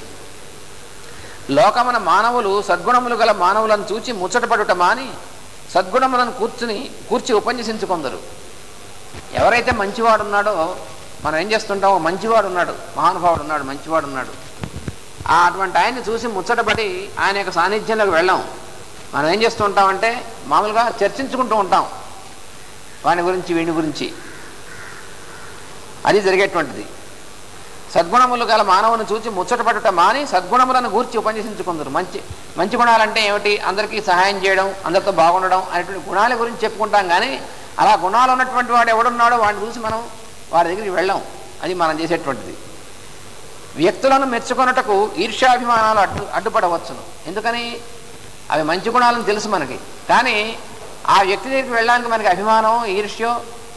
లోకమున మానవులు సద్గుణములు గల మానవులను చూచి ముచ్చటపడుట మాని సద్గుణములను కూర్చుని కూర్చి ఉపన్యసించుకొందరు ఎవరైతే మంచివాడు ఉన్నాడో మనం ఏం చేస్తుంటాం "ఓ మంచివాడు ఉన్నాడు మహానుభావుడు ఉన్నాడు మంచివాడు ఉన్నాడు ఆ అటువంటి ఆయన్ని చూసి ముచ్చటపడి ఆయన యొక్క సాన్నిధ్యంలోకి వెళ్ళాం మనం ఏం చేస్తూ ఉంటామంటే మామూలుగా చర్చించుకుంటూ ఉంటాం వాని గురించి వీని గురించి అది జరిగేటువంటిది సద్గుణములు గల మానవుని చూచి ముచ్చటపడుట మాని సద్గుణములను గూర్చి ఉపన్యసించుకుందరు మంచి మంచి గుణాలంటే ఏమిటి అందరికీ సహాయం చేయడం అందరితో బాగుండడం అనేటువంటి గుణాల గురించి చెప్పుకుంటాం కానీ అలా గుణాలు ఉన్నటువంటి వాడు ఎవడున్నాడో వాడిని చూసి మనం వారి దగ్గరికి వెళ్ళాం అది మనం చేసేటువంటిది వ్యక్తులను మెచ్చుకొనుటకు ఈర్ష్యాభిమానాలు అడ్డు అడ్డుపడవచ్చును ఎందుకని అవి మంచి గుణాలను తెలుసు మనకి కానీ ఆ వ్యక్తి దగ్గరికి వెళ్ళడానికి మనకి అభిమానం ఈర్ష్యో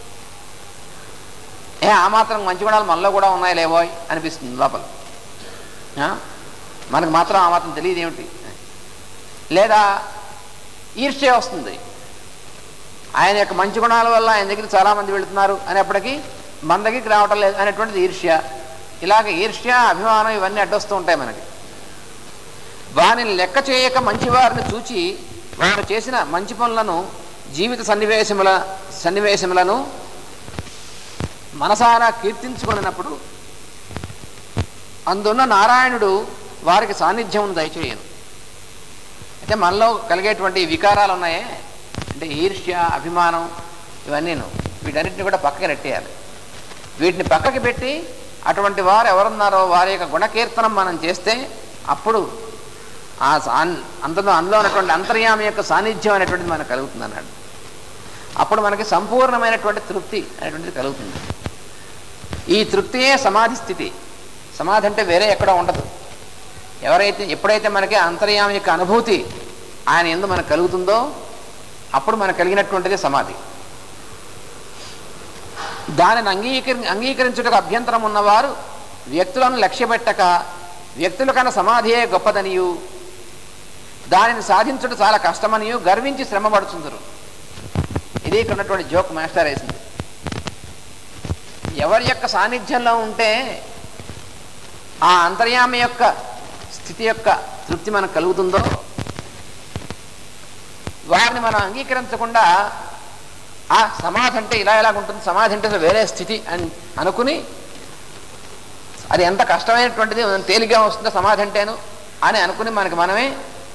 ఏ ఆ మాత్రం మంచి గుణాలు మనలో కూడా ఉన్నాయి లేవోయ్ అనిపిస్తుంది లోపల ఆ? మనకు మాత్రం ఆ మాత్రం తెలియదు ఏమిటి లేదా ఈర్ష్య వస్తుంది ఆయన యొక్క మంచి గుణాల వల్ల ఆయన దగ్గరికి చాలామంది వెళుతున్నారు అనేప్పటికీ మన దగ్గరికి రావటం లేదు అనేటువంటిది ఈర్ష్య ఇలాగ ఈర్ష్య అభిమానం ఇవన్నీ అడ్డొస్తూ ఉంటాయి మనకి వారిని లెక్క చేయక మంచివారిని చూచి వారు చేసిన మంచి పనులను జీవిత సన్నివేశముల సన్నివేశములను మనసారా కీర్తించుకున్నప్పుడు అందున్న నారాయణుడు వారికి సాన్నిధ్యం దయచేయను అయితే మనలో కలిగేటువంటి ఈ వికారాలు ఉన్నాయే అంటే ఈర్ష్య అభిమానం ఇవన్నీను వీటన్నిటిని కూడా పక్కకి నెట్టేయాలి వీటిని పక్కకి పెట్టి అటువంటి వారు ఎవరున్నారో వారి యొక్క గుణకీర్తనం మనం చేస్తే అప్పుడు ఆ సాన్ అందులో అందులో ఉన్నటువంటి అంతర్యామి యొక్క సాన్నిధ్యం అనేటువంటిది మనకు కలుగుతుంది అన్నాడు అప్పుడు మనకి సంపూర్ణమైనటువంటి తృప్తి అనేటువంటిది కలుగుతుంది ఈ తృప్తియే సమాధి స్థితి సమాధి అంటే వేరే ఎక్కడో ఉండదు ఎవరైతే ఎప్పుడైతే మనకి అంతర్యామి యొక్క అనుభూతి ఆయన ఎందు మనకు కలుగుతుందో అప్పుడు మనకు కలిగినటువంటిది సమాధి దానిని అంగీకరి అంగీకరించుటకు అభ్యంతరం ఉన్నవారు వ్యక్తులను లక్ష్యపెట్టక వ్యక్తుల కన్నా సమాధియే గొప్పదనియు దానిని సాధించుట చాలా కష్టమనియు గర్వించి శ్రమపడుచుందరు ఇది ఇక్కడ ఉన్నటువంటి జోక్ మాస్టర్ వేసింది ఎవరి యొక్క సాన్నిధ్యంలో ఉంటే ఆ అంతర్యామి యొక్క స్థితి యొక్క తృప్తి మనకు కలుగుతుందో వారిని మనం అంగీకరించకుండా ఆ సమాధి అంటే ఇలా ఎలా ఉంటుంది సమాధి అంటే అసలు వేరే స్థితి అని అనుకుని అది ఎంత కష్టమైనటువంటిది తేలిగ్గా వస్తుందో సమాధి అంటేను అని అనుకుని మనకి మనమే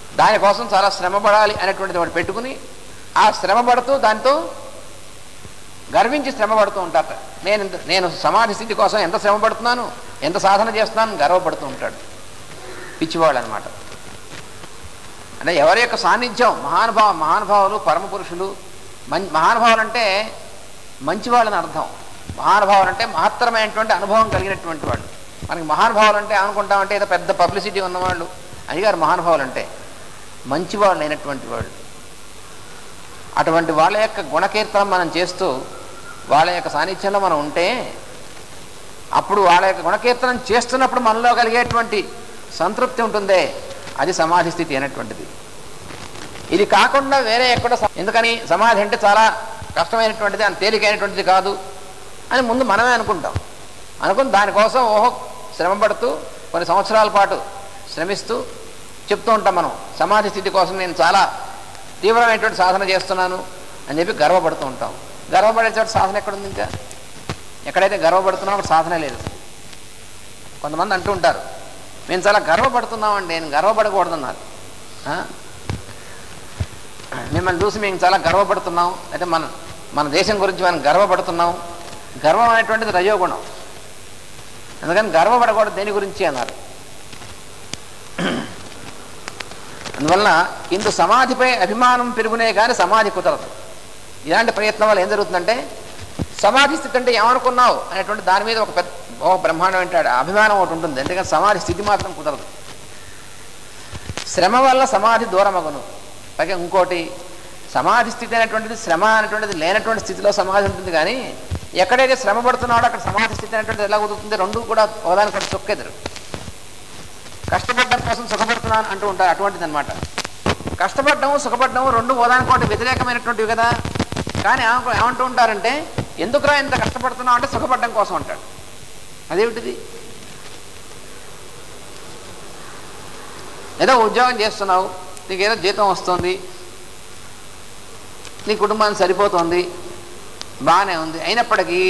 దానికోసం చాలా శ్రమ పడాలి అనేటువంటిది ఒకటి పెట్టుకుని ఆ శ్రమ పడుతూ దాంతో గర్వించి శ్రమ పడుతూ ఉంటారట నేను ఇంత- నేను సమాధి స్థితి కోసం ఎంత శ్రమ పడుతున్నాను ఎంత సాధన చేస్తున్నాను గర్వపడుతూ ఉంటాడు పిచ్చివాళ్ళు అనమాట అంటే ఎవరి యొక్క సాన్నిధ్యం మహానుభావ మహానుభావులు పరమ పురుషులు మం మహానుభావులు అంటే మంచివాళ్ళని అర్థం మహానుభావులు అంటే మహత్తరమైనటువంటి అనుభవం కలిగినటువంటి వాళ్ళు మనకి మహానుభావులు అంటే అనుకుంటామంటే ఏదో పెద్ద పబ్లిసిటీ ఉన్నవాళ్ళు అడిగారు మహానుభావులు అంటే మంచివాళ్ళు అయినటువంటి వాళ్ళు అటువంటి వాళ్ళ యొక్క గుణకీర్తనం మనం చేస్తూ వాళ్ళ యొక్క సాన్నిధ్యంలో మనం ఉంటే అప్పుడు వాళ్ళ యొక్క గుణకీర్తనం చేస్తున్నప్పుడు మనలో కలిగేటువంటి సంతృప్తి ఉంటుందే అది సమాధి స్థితి అనేటువంటిది ఇది కాకుండా వేరే ఎక్కడ స- ఎందుకని సమాధి అంటే చాలా కష్టమైనటువంటిది అంత తేలికైనటువంటిది కాదు అని ముందు మనమే అనుకుంటాం అనుకుని దానికోసం ఓహో శ్రమ పడుతూ కొన్ని సంవత్సరాల పాటు శ్రమిస్తూ చెప్తూ ఉంటాం మనం సమాధి స్థితి కోసం నేను చాలా తీవ్రమైనటువంటి సాధన చేస్తున్నాను అని చెప్పి గర్వపడుతూ ఉంటాం గర్వపడే చోట సాధన ఎక్కడుంది ఇంకా ఎక్కడైతే గర్వపడుతున్నామో అక్కడ సాధన లేదు కొంతమంది అంటూ ఉంటారు మేము చాలా గర్వపడుతున్నామండి నేను గర్వపడకూడదన్నారు ఆ? మిమ్మల్ని చూసి మేము చాలా గర్వపడుతున్నాం అయితే మన మన దేశం గురించి మనం గర్వపడుతున్నాం గర్వం అనేటువంటిది రజోగుణం అందుకని గర్వపడకూడదు దేని గురించి అన్నారు అందువలన ఇందు సమాధిపై అభిమానం పెరుగునే కానీ సమాధి కుదరదు ఇలాంటి ప్రయత్నం వల్ల ఏం జరుగుతుందంటే సమాధి స్థితి అంటే ఏమనుకున్నావు అనేటువంటి దాని మీద ఒక పెద్ద ఒక బ్రహ్మాండం అంటాడు అభిమానం ఒకటి ఉంటుంది ఎందుకంటే సమాధి స్థితి మాత్రం కుదరదు శ్రమ వల్ల సమాధి దూరమగును పైగా ఇంకోటి సమాధి స్థితి అనేటువంటిది శ్రమ అనేటువంటిది లేనటువంటి స్థితిలో సమాధి ఉంటుంది కానీ ఎక్కడైతే శ్రమ పడుతున్నాడో అక్కడ సమాధి స్థితి అనేటువంటిది ఎలా కుదురుతుంది రెండు కూడా ఒకదానికొకటి చొక్కెదురు కష్టపడడం కోసం సుఖపడుతున్నాను అంటూ ఉంటారు అటువంటిది అనమాట కష్టపడడం సుఖపడడం రెండు ఒకదానికోటి వ్యతిరేకమైనటువంటివి కదా కానీ ఏమ- ఏమంటూ ఉంటారంటే ఎందుకురా ఇంత కష్టపడుతున్నావు అంటే సుఖపడడం కోసం అంటాడు అదేమిటిది ఏదో ఉద్యోగం చేస్తున్నావు నీకు ఏదో జీతం వస్తుంది నీ కుటుంబానికి సరిపోతుంది బాగానే ఉంది అయినప్పటికీ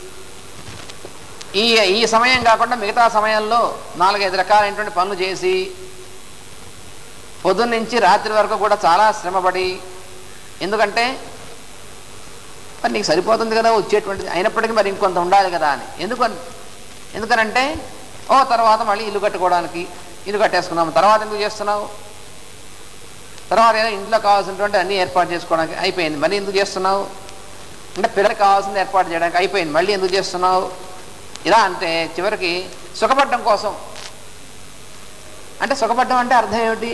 ఈ ఈ సమయం కాకుండా మిగతా సమయంలో నాలుగైదు రకాలైనటువంటి పనులు చేసి పొద్దున్న నుంచి రాత్రి వరకు కూడా చాలా శ్రమపడి ఎందుకంటే మరి నీకు సరిపోతుంది కదా వచ్చేటువంటిది అయినప్పటికీ మరి ఇంకొంత ఉండాలి కదా అని ఎందుకు ఎందుకనంటే ఓ తర్వాత మళ్ళీ ఇల్లు కట్టుకోవడానికి ఇల్లు కట్టేసుకున్నాము తర్వాత ఎందుకు చేస్తున్నావు తర్వాత ఏదో ఇంట్లో కావాల్సినటువంటి అన్నీ ఏర్పాటు చేసుకోవడానికి అయిపోయింది మళ్ళీ ఎందుకు చేస్తున్నావు అంటే పిల్లలకు కావాల్సింది ఏర్పాటు చేయడానికి అయిపోయింది మళ్ళీ ఎందుకు చేస్తున్నావు ఇలా అంటే చివరికి సుఖపడడం కోసం అంటే సుఖపడడం అంటే అర్థం ఏమిటి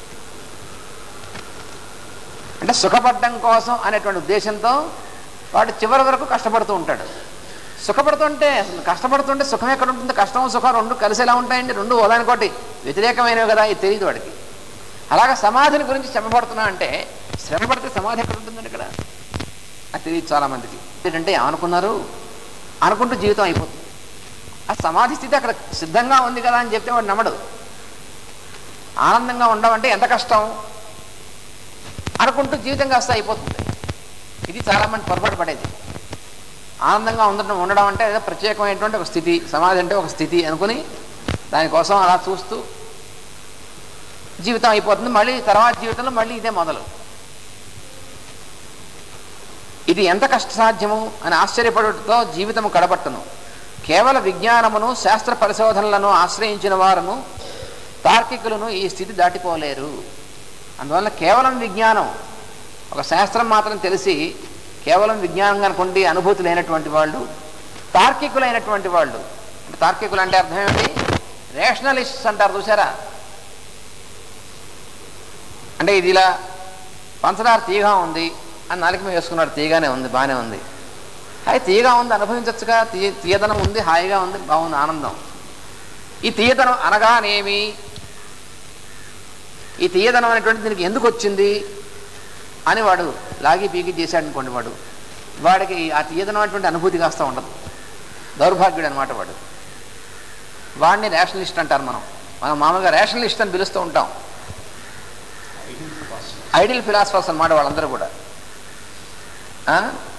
అంటే సుఖపడడం కోసం అనేటువంటి ఉద్దేశంతో వాడు చివరి వరకు కష్టపడుతూ ఉంటాడు సుఖపడుతుంటే అసలు కష్టపడుతుంటే సుఖం ఎక్కడ ఉంటుంది కష్టం సుఖం రెండు కలిసి ఎలా ఉంటాయండి రెండు ఓదానికోటి వ్యతిరేకమైనవి కదా ఇది తెలియదు వాడికి అలాగే సమాధిని గురించి శ్రమపడుతున్నా అంటే శ్రమ పడితే సమాధి ఎక్కడ ఉంటుందండి ఇక్కడ అది తెలియదు చాలామందికి ఏంటంటే ఏమనుకున్నారు అనుకుంటూ జీవితం అయిపోతుంది ఆ సమాధి స్థితి అక్కడ సిద్ధంగా ఉంది కదా అని చెప్తే వాడు నమ్మడు ఆనందంగా ఉండమంటే ఎంత కష్టం అనుకుంటూ జీవితం కాస్త అయిపోతుంది ఇది చాలామంది పొరపాటు పడేది ఆనందంగా ఉండడం ఉండడం అంటే ఏదో ప్రత్యేకమైనటువంటి ఒక స్థితి సమాధి అంటే ఒక స్థితి అనుకుని దానికోసం అలా చూస్తూ జీవితం అయిపోతుంది మళ్ళీ తర్వాత జీవితంలో మళ్ళీ ఇదే మొదలు ఇది ఎంత కష్టసాధ్యము అని ఆశ్చర్యపడుటతో జీవితము కడబట్టను కేవల విజ్ఞానమును శాస్త్ర పరిశోధనలను ఆశ్రయించిన వారును తార్కికులను ఈ స్థితి దాటిపోలేరు అందువల్ల కేవలం విజ్ఞానం ఒక శాస్త్రం మాత్రం తెలిసి కేవలం విజ్ఞానం కనుకుండి అనుభూతి లేనటువంటి వాళ్ళు తార్కికులైనటువంటి వాళ్ళు అంటే తార్కికులు అంటే అర్థం ఏమిటి రేషనలిస్ట్స్ అంటారు చూసారా అంటే ఇది ఇలా పంచదార తీగా ఉంది అని నాలుగు మీద వేసుకున్నాడు తీగానే ఉంది బాగానే ఉంది అది తీయగా ఉంది అనుభవించవచ్చుగా తీయ తీయదనం ఉంది హాయిగా ఉంది బాగుంది ఆనందం ఈ తీయదనం అనగానేమి ఈ తీయదనం అనేటువంటి దీనికి ఎందుకు వచ్చింది అని వాడు లాగి పీకి చేశాడు అనుకోండి వాడు వాడికి ఆ తీయదనం అనేటువంటి అనుభూతి కాస్త ఉండదు దౌర్భాగ్యుడు అనమాట వాడు వాడిని రేషనలిస్ట్ అంటారు మనం మనం మామూలుగా రేషనలిస్ట్ అని పిలుస్తూ ఉంటాం ఐడియల్ ఫిలాసఫర్స్ అన్నమాట వాళ్ళందరూ కూడా ఆ?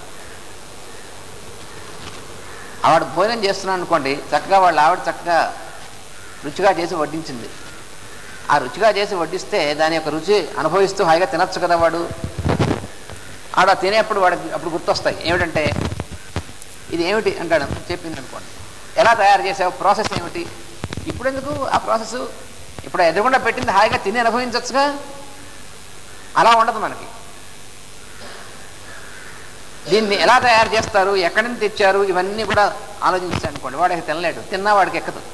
ఆవిడ భోజనం చేస్తున్నాను అనుకోండి చక్కగా వాళ్ళ ఆవిడ చక్కగా రుచిగా చేసి వడ్డించింది ఆ రుచిగా చేసి వడ్డిస్తే దాని యొక్క రుచి అనుభవిస్తూ హాయిగా తినచ్చు కదా వాడు ఆడ తినేప్పుడు వాడికి అప్పుడు గుర్తొస్తాయి ఏమిటంటే ఇది ఏమిటి అంటాడు చెప్పింది అనుకోండి ఎలా తయారు చేసావు ప్రాసెస్ ఏమిటి ఇప్పుడు ఎందుకు ఆ ప్రాసెస్ ఇప్పుడు ఎదురుగుండా పెట్టింది హాయిగా తిని అనుభవించవచ్చుగా అలా ఉండదు మనకి దీన్ని ఎలా తయారు చేస్తారు ఎక్కడి నుంచి తెచ్చారు ఇవన్నీ కూడా ఆలోచించాను అనుకోండి వాడికి తినలేడు తిన్నా వాడికి ఎక్కదు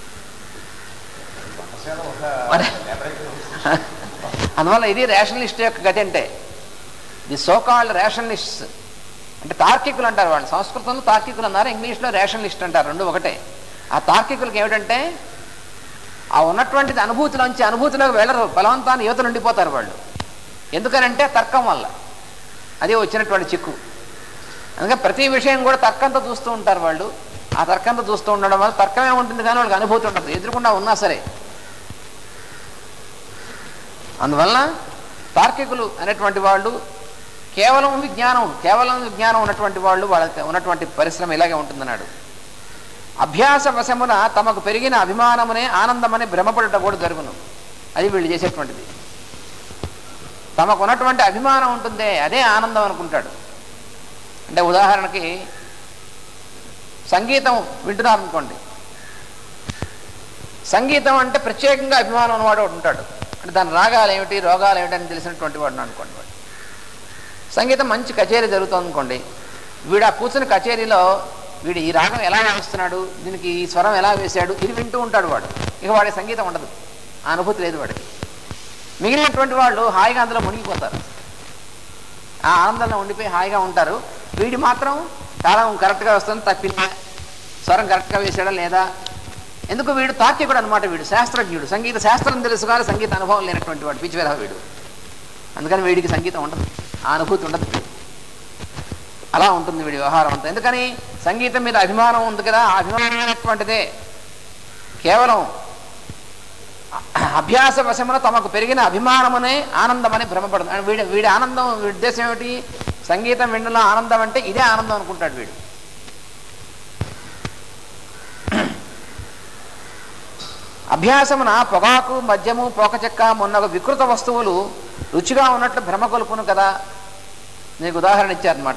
మరి అందువల్ల ఇది రేషనలిస్ట్ యొక్క గతి అంటే ది సోకాల్డ్ రేషనలిస్ట్ అంటే తార్కికులు అంటారు వాళ్ళు సంస్కృతంలో తార్కికులు అన్నారు ఇంగ్లీష్లో రేషనలిస్ట్ అంటారు రెండు ఒకటే ఆ తార్కికులకి ఏమిటంటే ఆ ఉన్నటువంటిది అనుభూతిలోంచి అనుభూతిలోకి వెళ్ళరు బలవంతాన్ని యువతలు ఉండిపోతారు వాళ్ళు ఎందుకనంటే తర్కం వల్ల అదే వచ్చినటువంటి చిక్కు అందుకే ప్రతి విషయం కూడా తర్కంతో చూస్తూ ఉంటారు వాళ్ళు ఆ తర్కంతో చూస్తూ ఉండడం వల్ల తర్కమే ఉంటుంది కానీ వాళ్ళకి అనుభూతి ఉండదు ఎదురుకుండా ఉన్నా సరే అందువలన తార్కికులు అనేటువంటి వాళ్ళు కేవలం విజ్ఞానం కేవలం విజ్ఞానం ఉన్నటువంటి వాళ్ళు వాళ్ళకి ఉన్నటువంటి పరిశ్రమ ఇలాగే ఉంటుందన్నాడు అభ్యాస వశమున తమకు పెరిగిన అభిమానమునే ఆనందమని భ్రమపడట కూడా జరుగును అది వీళ్ళు చేసేటువంటిది తమకు ఉన్నటువంటి అభిమానం ఉంటుందే అదే ఆనందం అనుకుంటాడు అంటే ఉదాహరణకి సంగీతం వింటున్నారు అనుకోండి సంగీతం అంటే ప్రత్యేకంగా అభిమానం ఉన్నవాడు ఒకడు ఉంటాడు అంటే దాని రాగాలు ఏమిటి రోగాలు ఏమిటి అని తెలిసినటువంటి వాడు అనుకోండి వాడు సంగీతం మంచి కచేరీ జరుగుతుంది అనుకోండి వీడు ఆ కూర్చుని కచేరీలో వీడు ఈ రాగం ఎలా వేస్తున్నాడు దీనికి ఈ స్వరం ఎలా వేశాడు ఇది వింటూ ఉంటాడు వాడు ఇక వాడి సంగీతం ఉండదు ఆ అనుభూతి లేదు వాడికి మిగిలినటువంటి వాళ్ళు హాయిగా అందులో మునిగిపోతారు ఆ ఆనందంలో ఉండిపోయి హాయిగా ఉంటారు వీడి మాత్రం తాళం కరెక్ట్గా వస్తుంది తప్పిందా స్వరం కరెక్ట్గా వేసాడా లేదా ఎందుకు వీడు తార్కికుడు అనమాట వీడు శాస్త్రజ్ఞుడు సంగీత శాస్త్రం తెలుసు కానీ సంగీత అనుభవం లేనటువంటి వాడు పిచ్చివేధ వీడు అందుకని వీడికి సంగీతం ఉండదు ఆ అనుభూతి ఉండదు అలా ఉంటుంది వీడి వ్యవహారం అంతా ఎందుకని సంగీతం మీద అభిమానం ఉంది కదా ఆ అభిమానమైనటువంటిదే కేవలం అభ్యాస వశమున తమకు పెరిగిన అభిమానమునే ఆనందమని భ్రమపడుతుంది వీడి వీడి ఆనందం వీడి ఉద్దేశం ఏమిటి సంగీతం వినలో ఆనందం అంటే ఇదే ఆనందం అనుకుంటాడు వీడు అభ్యాసమున పొగాకు మద్యము పోకచెక్క మొన్న వికృత వస్తువులు రుచిగా ఉన్నట్లు భ్రమ కొలుపును కదా నీకు ఉదాహరణ ఇచ్చారనమాట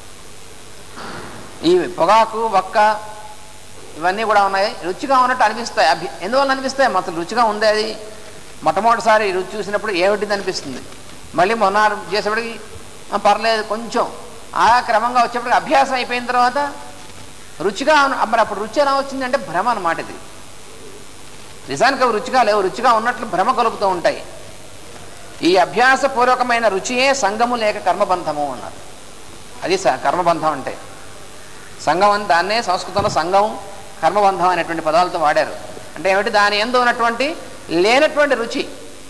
ఈ పొగాకు వక్క ఇవన్నీ కూడా ఉన్నాయి రుచిగా ఉన్నట్టు అనిపిస్తాయి అభి ఎందువల్ల అనిపిస్తాయి అసలు రుచిగా ఉంది అది మొట్టమొదటిసారి రుచి చూసినప్పుడు ఏమిటిది అనిపిస్తుంది మళ్ళీ మొన్న చేసేప్పటికి "ఆ, పర్లేదు కొంచెం ఆ క్రమంగా వచ్చేప్పటికి అభ్యాసం అయిపోయిన తర్వాత రుచిగా ఉన్న- మరి అప్పుడు రుచి ఎలా వచ్చిందంటే భ్రమ అన్నమాట ఇది నిజానికి అవి రుచిగా లేవు రుచిగా ఉన్నట్లు భ్రమ కలుపుతూ ఉంటాయి ఈ అభ్యాసపూర్వకమైన రుచియే సంగము లేక కర్మబంధము అన్నారు అది స- కర్మబంధం అంటే సంఘం అని దాన్నే సంస్కృతంలో సంఘం కర్మబంధం అనేటువంటి పదాలతో వాడారు అంటే ఏమిటి దాని ఎందు ఉన్నటువంటి లేనటువంటి రుచి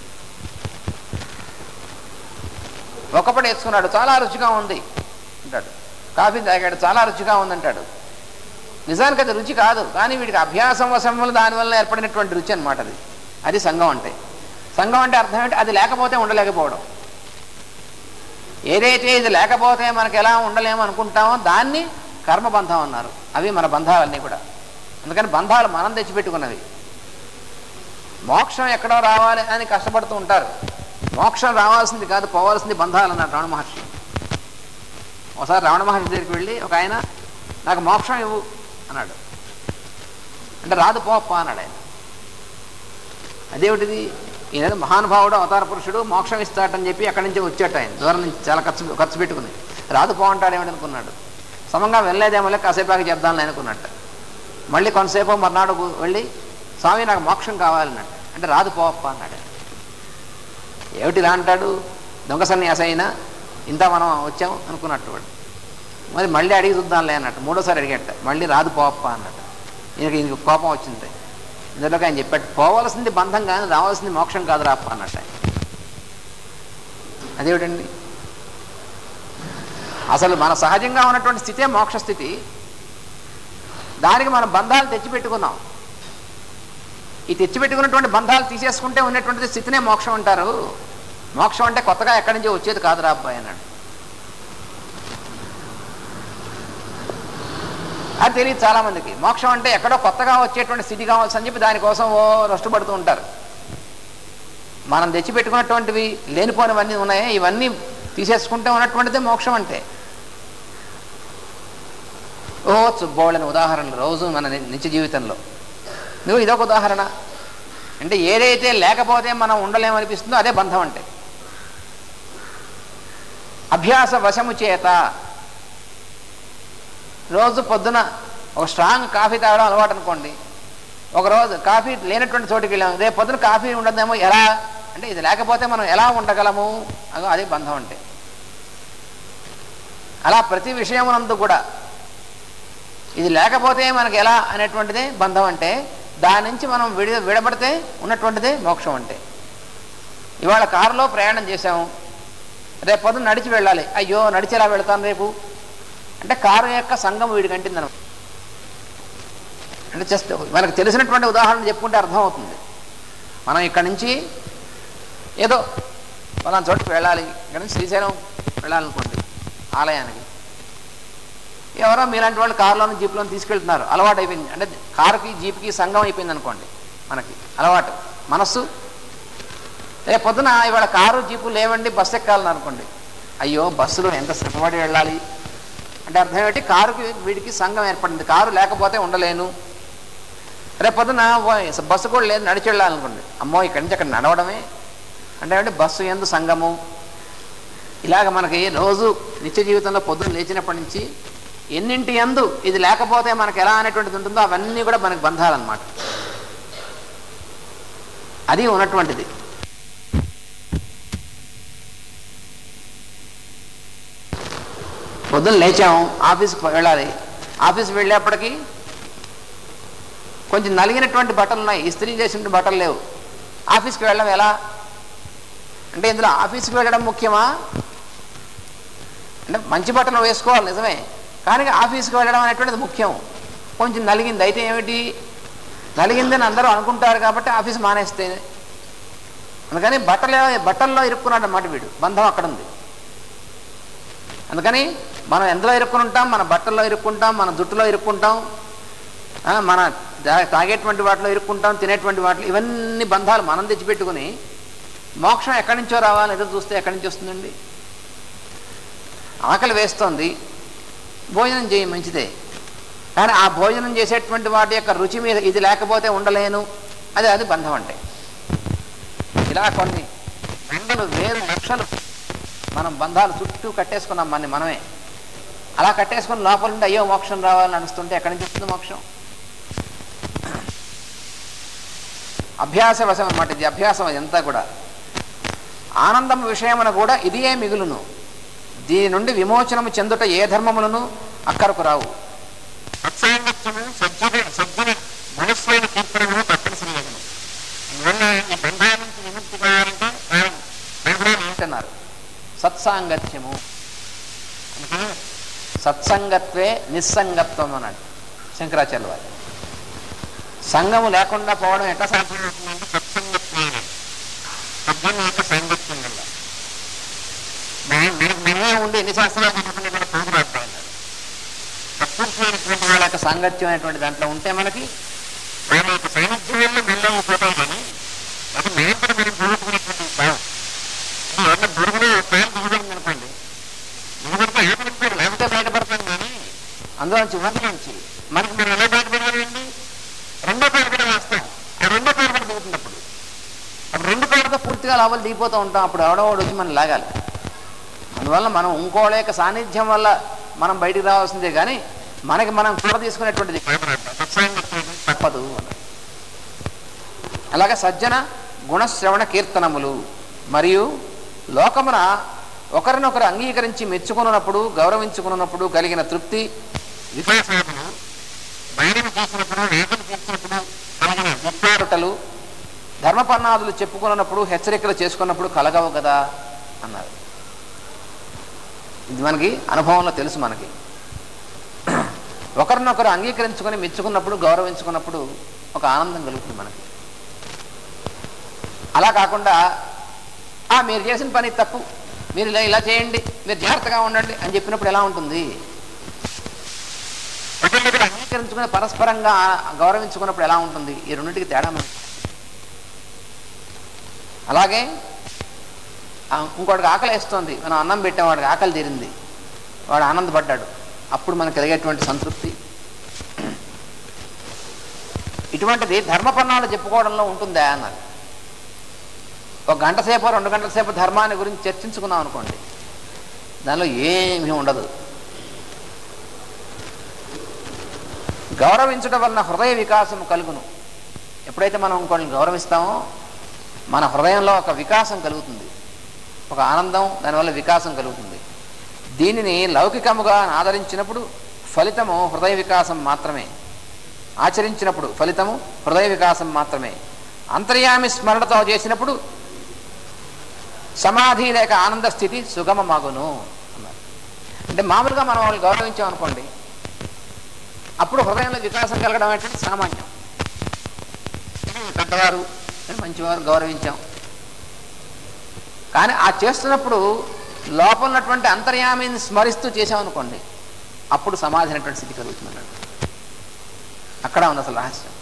ఒకప్పుడు వేసుకున్నాడు చాలా రుచిగా ఉంది అంటాడు కాఫీ తాగాడు చాలా రుచిగా ఉందంటాడు నిజానికి అది రుచి కాదు కానీ వీడికి అభ్యాసం వశం వల్ల దానివల్ల ఏర్పడినటువంటి రుచి అనమాట అది అది సంఘం అంటే సంఘం అంటే అర్థం ఏంటి అది లేకపోతే ఉండలేకపోవడం ఏదైతే ఇది లేకపోతే మనకు ఎలా ఉండలేము అనుకుంటామో దాన్ని కర్మబంధం అన్నారు అవి మన బంధాలన్నీ కూడా అందుకని బంధాలు మనం తెచ్చిపెట్టుకున్నవి మోక్షం ఎక్కడో రావాలి అని కష్టపడుతూ ఉంటారు మోక్షం రావాల్సింది కాదు పోవాల్సింది బంధాలు అన్నారు రమణ మహర్షి ఒకసారి రమణ మహర్షి దగ్గరికి వెళ్ళి ఒక ఆయన నాకు మోక్షం ఇవ్వు అన్నాడు అంటే రాదు పోప్ప అన్నాడు ఆయన అదేమిటిది ఈయన మహానుభావుడు అవతార పురుషుడు మోక్షం ఇస్తాడని చెప్పి అక్కడి నుంచి వచ్చాట ఆయన దూరం నుంచి చాలా ఖర్చు ఖర్చు పెట్టుకుని రాదు పో అంటాడేమిటి అనుకున్నాడు సమంగా వెళ్ళలేదేమో కాసేపాకి చెప్దామని అనుకున్నట్ట మళ్ళీ కొంతసేపు మర్నాడు గు- వెళ్ళి స్వామి నాకు మోక్షం కావాలన్నట్టు అంటే రాదు పోప్ప అన్నాడు ఆయన. ఏమిటి ఇలా అంటాడు దొంగ సన్యాసి అయినా ఇంత మనం వచ్చాం అనుకున్నట్టు వాడు మరి మళ్ళీ అడిగి చూద్దాంలే అన్నట్టు మూడోసారి అడిగట మళ్ళీ రాదు పోప్ప అన్నట్టు ఈయనకి ఈయనకి కోపం వచ్చింది ఇందులోకి ఆయన చెప్పాడు పోవలసింది బంధం కానీ రావాల్సింది మోక్షం కాదు రాప్ప అన్నట్టు ఆయన అదేమిటండి అసలు మన సహజంగా ఉన్నటువంటి స్థితే మోక్ష స్థితి దానికి మనం బంధాలు తెచ్చిపెట్టుకున్నాం ఈ తెచ్చిపెట్టుకున్నటువంటి బంధాలు తీసేసుకుంటే ఉన్నటువంటి స్థితినే మోక్షం అంటారు మోక్షం అంటే కొత్తగా ఎక్కడి నుంచి వచ్చేది కాదు రా అబ్బాయి అన్నాడు అది తెలియదు చాలా మందికి మోక్షం అంటే ఎక్కడో కొత్తగా వచ్చేటువంటి స్థితి కావాల్సి అని చెప్పి దానికోసం ఓ నష్టపడుతూ ఉంటారు మనం తెచ్చిపెట్టుకున్నటువంటివి లేనిపోనివన్నీ ఉన్నాయే ఇవన్నీ తీసేసుకుంటే ఉన్నటువంటిదే మోక్షం అంటే ఓ బోళ్ళని ఉదాహరణలు రోజు మన ని- నిత్య జీవితంలో నువ్వు ఇదొక ఉదాహరణ అంటే ఏదైతే లేకపోతే మనం ఉండలేమనిపిస్తుందో అదే బంధం అంటే అభ్యాస వశము చేత రోజు పొద్దున ఒక స్ట్రాంగ్ కాఫీ తాగడం అలవాటు అనుకోండి ఒక రోజు కాఫీ లేనటువంటి చోటుకి వెళ్ళాము రేపు పొద్దున కాఫీ ఉండదేమో ఎలా అంటే ఇది లేకపోతే మనం ఎలా ఉండగలము అగో అదే బంధం అంటే అలా ప్రతి విషయమునందు కూడా ఇది లేకపోతే మనకి ఎలా అనేటువంటిదే బంధం అంటే దాని నుంచి మనం విడి విడబడితే ఉన్నటువంటిదే మోక్షం అంటే ఇవాళ కారులో ప్రయాణం చేసాము రేపు పొద్దున నడిచి వెళ్ళాలి అయ్యో నడిచి ఎలా వెళ్తాను రేపు అంటే కారు యొక్క సంఘం వీడికి అంటిందనమాట అంటే జస్ట్ మనకు తెలిసినటువంటి ఉదాహరణ చెప్పుకుంటే అర్థమవుతుంది మనం ఇక్కడి నుంచి ఏదో పలానా చోటుకి వెళ్ళాలి ఇక్కడ నుంచి శ్రీశైలం వెళ్ళాలనుకోండి ఆలయానికి ఎవరో మీలాంటి వాళ్ళు కారులోని జీప్లో తీసుకెళ్తున్నారు అలవాటు అయిపోయింది అంటే కారుకి జీప్కి సంఘం అయిపోయింది అనుకోండి మనకి అలవాటు మనస్సు రేపు పొద్దున ఇవాళ కారు జీపు లేవండి బస్సు ఎక్కాలని అనుకోండి అయ్యో బస్సులో ఎంత శ్రమపడి వెళ్ళాలి అంటే అర్థం ఏంటి కారుకి వీడికి సంఘం ఏర్పడింది కారు లేకపోతే ఉండలేను రేపు పొద్దున ఓ- బస్సు కూడా లేదు నడిచి వెళ్ళాలనుకోండి అమ్మో ఇక్కడి నుంచి అక్కడ నడవడమే అంటే అంటే బస్సు ఎందు సంఘము ఇలాగ మనకి రోజు నిత్య జీవితంలో పొద్దున్న లేచినప్పటి నుంచి ఎన్నింటి ఎందు ఇది లేకపోతే మనకు ఎలా అనేటువంటిది ఉంటుందో అవన్నీ కూడా మనకు బంధాలన్నమాట అది ఉన్నటువంటిది పొద్దున్న లేచాము ఆఫీస్కి వెళ్ళాలి ఆఫీస్కి వెళ్ళేప్పటికీ కొంచెం నలిగినటువంటి బట్టలు ఉన్నాయి ఇస్త్రీ చేసిన బట్టలు లేవు ఆఫీస్కి వెళ్ళడం ఎలా అంటే ఇందులో ఆఫీస్కి వెళ్ళడం ముఖ్యమా అంటే మంచి బట్టలు వేసుకోవాలి నిజమే కానీ ఆఫీస్కి వెళ్ళడం అనేటువంటిది ముఖ్యం కొంచెం నలిగింది అయితే ఏమిటి నలిగిందని అందరూ అనుకుంటారు కాబట్టి ఆఫీస్ మానేస్తే అందుకని బట్టలు బట్టల్లో ఇరుక్కున్నాడు అన్నమాట వీడు బంధం అక్కడ ఉంది అందుకని మనం ఎందులో ఇరుక్కుని ఉంటాం మన బట్టల్లో ఇరుక్కుంటాం మన జుట్టులో ఇరుక్కుంటాం ఆ, మన తా- తాగేటువంటి వాటిలో ఇరుక్కుంటాం తినేటువంటి వాటిలో ఇవన్నీ బంధాలు మనం తెచ్చిపెట్టుకుని మోక్షం ఎక్కడి నుంచో రావాలని ఎదురు చూస్తే ఎక్కడి నుంచి వస్తుందండి ఆకలి వేస్తోంది భోజనం చేయి మంచిదే కానీ ఆ భోజనం చేసేటువంటి వాటి యొక్క రుచి మీద ఇది లేకపోతే ఉండలేను అది అది బంధం అంటే ఇలా కొన్ని వందలు వేరు లక్షలు మనం బంధాలు చుట్టూ కట్టేసుకున్నాం మన మనమే అలా కట్టేసుకుని లోపల నుండి అయ్యో మోక్షం రావాలని అనిస్తుంటే ఎక్కడి నుంచి వస్తుంది మోక్షం అభ్యాస వశం అన్నమాట ఇది అభ్యాసం అంతా కూడా ఆనందం విషయమున కూడా ఇదియే మిగులును దీని నుండి విమోచనము చెందుట ఏ ధర్మములను అక్కరకు రావు సత్సాంగత్యము సజ్జన సజ్జన మనస్వైన కీర్తనము తప్పనిసరి యగును అందువల్ల ఈ బంధాల నుంచి విముక్తి కావాలంటే మనం బంధాలు అంటున్నారు సత్సాంగత్యము అందుకే సత్సంగత్వే నిస్సంగత్వం అన్నాడు శంకరాచార్య వారు సంగము లేకుండా పోవడం ఎట్లా సాధ్యం సాధ్యమవుతుందంటే సత్సంగత్వేన సజ్జన యొక్క సాంగత్యం వల్ల మనం మనకు మనమే ఉండి ఎన్ని శాస్త్రాలు చదువుకునే కూడా పోగురాడుతూ ఉన్నారు సత్పురుషులైనటువంటి వాళ్ళ యొక్క సాంగత్యం అనేటువంటి దాంట్లో ఉంటే మనకి వాళ్ళ యొక్క సాన్నిధ్యం వల్ల మెల్లగా పోతాం కానీ అది మేంతట మనం పోగొట్టుకునేటువంటి భావం ఇది ఎవరన్నా బురుగులో ఫ్యాన్ దిగబడింది అనుకోండి దిగబడితే ఏమనుకోరు లేకపోతే బయటపడతాం కానీ అందులో నుంచి ఉన్నది నుంచి మనకి మనం ఎలా బయటపడాలండి రెండో పేరు కూడా వేస్తాం ఆ రెండో పేరు కూడా దిగుతున్నప్పుడు అప్పుడు రెండు పేరుతో పూర్తిగా లోపల దిగిపోతూ ఉంటాం అప్పుడు ఎవడోవాడు వచ్చి మనం లాగాలి అందువల్ల మనం ఇంకోళ్ళ యొక్క సాన్నిధ్యం వల్ల మనం బయటికి రావాల్సిందే కానీ మనకి మనం కూడా తీసుకునేటువంటిది భయపడతాం సత్సాంగత్వం తప్పదు అన్నాడు. అలాగే సజ్జన గుణశ్రవణ కీర్తనములు మరియు లోకమున ఒకరినొకరు అంగీకరించి మెచ్చుకున్నప్పుడు గౌరవించుకున్నప్పుడు కలిగిన తృప్తి విపాసాదులు బయటను చేసినప్పుడు వేదన చేసినప్పుడు కలిగిన విప్పారుటలు ధర్మపన్నాదులు చెప్పుకున్నప్పుడు హెచ్చరికలు చేసుకున్నప్పుడు కలగవు కదా అన్నారు ఇది మనకి అనుభవంలో తెలుసు మనకి ఒకరినొకరు అంగీకరించుకొని మెచ్చుకున్నప్పుడు గౌరవించుకున్నప్పుడు ఒక ఆనందం కలుగుతుంది మనకి అలా కాకుండా "ఆ, మీరు చేసిన పని తప్పు మీరు ఇలా ఇలా చేయండి మీరు జాగ్రత్తగా ఉండండి అని చెప్పినప్పుడు ఎలా ఉంటుంది ఒకరినొకరు అంగీకరించుకుని పరస్పరంగా గౌరవించుకున్నప్పుడు ఎలా ఉంటుంది ఈ రెండింటికి తేడా మనకి అలాగే ఆ ఇంకోటికి ఆకలి వేస్తుంది మనం అన్నం పెట్టాం వాడికి ఆకలి తీరింది వాడు ఆనందపడ్డాడు అప్పుడు మనకు కలిగేటువంటి సంతృప్తి ఇటువంటిది ధర్మపన్నాలు చెప్పుకోవడంలో ఉంటుందా అన్నారు ఒక గంట సేపు రెండు గంటల సేపు ధర్మాన్ని గురించి చర్చించుకున్నాం అనుకోండి దానిలో ఏమీ ఉండదు గౌరవించడం వలన హృదయ వికాసం కలుగును ఎప్పుడైతే మనం ఇంకోళ్ళని గౌరవిస్తామో మన హృదయంలో ఒక వికాసం కలుగుతుంది ఒక ఆనందం దానివల్ల వికాసం కలుగుతుంది దీనిని లౌకికముగా ఆదరించినప్పుడు ఫలితము హృదయ వికాసం మాత్రమే ఆచరించినప్పుడు ఫలితము హృదయ వికాసం మాత్రమే అంతర్యామి స్మరణతో చేసినప్పుడు సమాధి లేక ఆనంద స్థితి సుగమమగును అన్నారు అంటే మామూలుగా మనం వాళ్ళు గౌరవించాం అనుకోండి అప్పుడు హృదయంలో వికాసం కలగడం అంటే సామాన్యం పెద్దవారు మంచివారు గౌరవించాం కానీ ఆ చేస్తున్నప్పుడు లోపల ఉన్నటువంటి అంతర్యామిని స్మరిస్తూ చేసామనుకోండి అప్పుడు సమాధి అనేటువంటి స్థితి కలుగుతుంది అన్నాడు అక్కడ ఉంది అసలు రహస్యం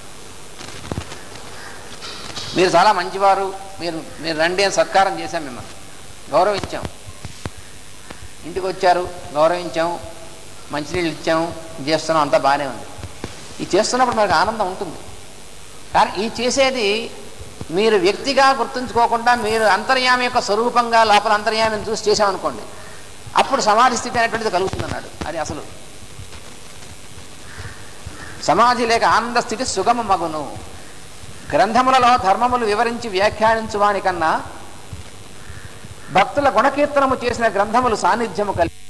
మీరు చాలా మంచివారు మీరు మీరు రండి అని సత్కారం చేశాం మిమ్మల్ని గౌరవించాం ఇంటికి వచ్చారు గౌరవించాం మంచినీళ్ళు ఇచ్చాము ఇది చేస్తున్నాం అంతా బాగానే ఉంది ఈ చేస్తున్నప్పుడు మనకు ఆనందం ఉంటుంది కానీ ఈ చేసేది మీరు వ్యక్తిగా గుర్తుంచుకోకుండా మీరు అంతర్యామి యొక్క స్వరూపంగా లోపల అంతర్యామిని చూసి చేశామనుకోండి అప్పుడు సమాధి స్థితి అనేటువంటిది కలుగుతుంది అన్నాడు అది అసలు సమాధి లేక ఆనంద స్థితి సుగమ మగును గ్రంథములలో ధర్మములు వివరించి వ్యాఖ్యానించువానికన్నా భక్తుల గుణకీర్తనము చేసిన గ్రంథములు సాన్నిధ్యము కలిగి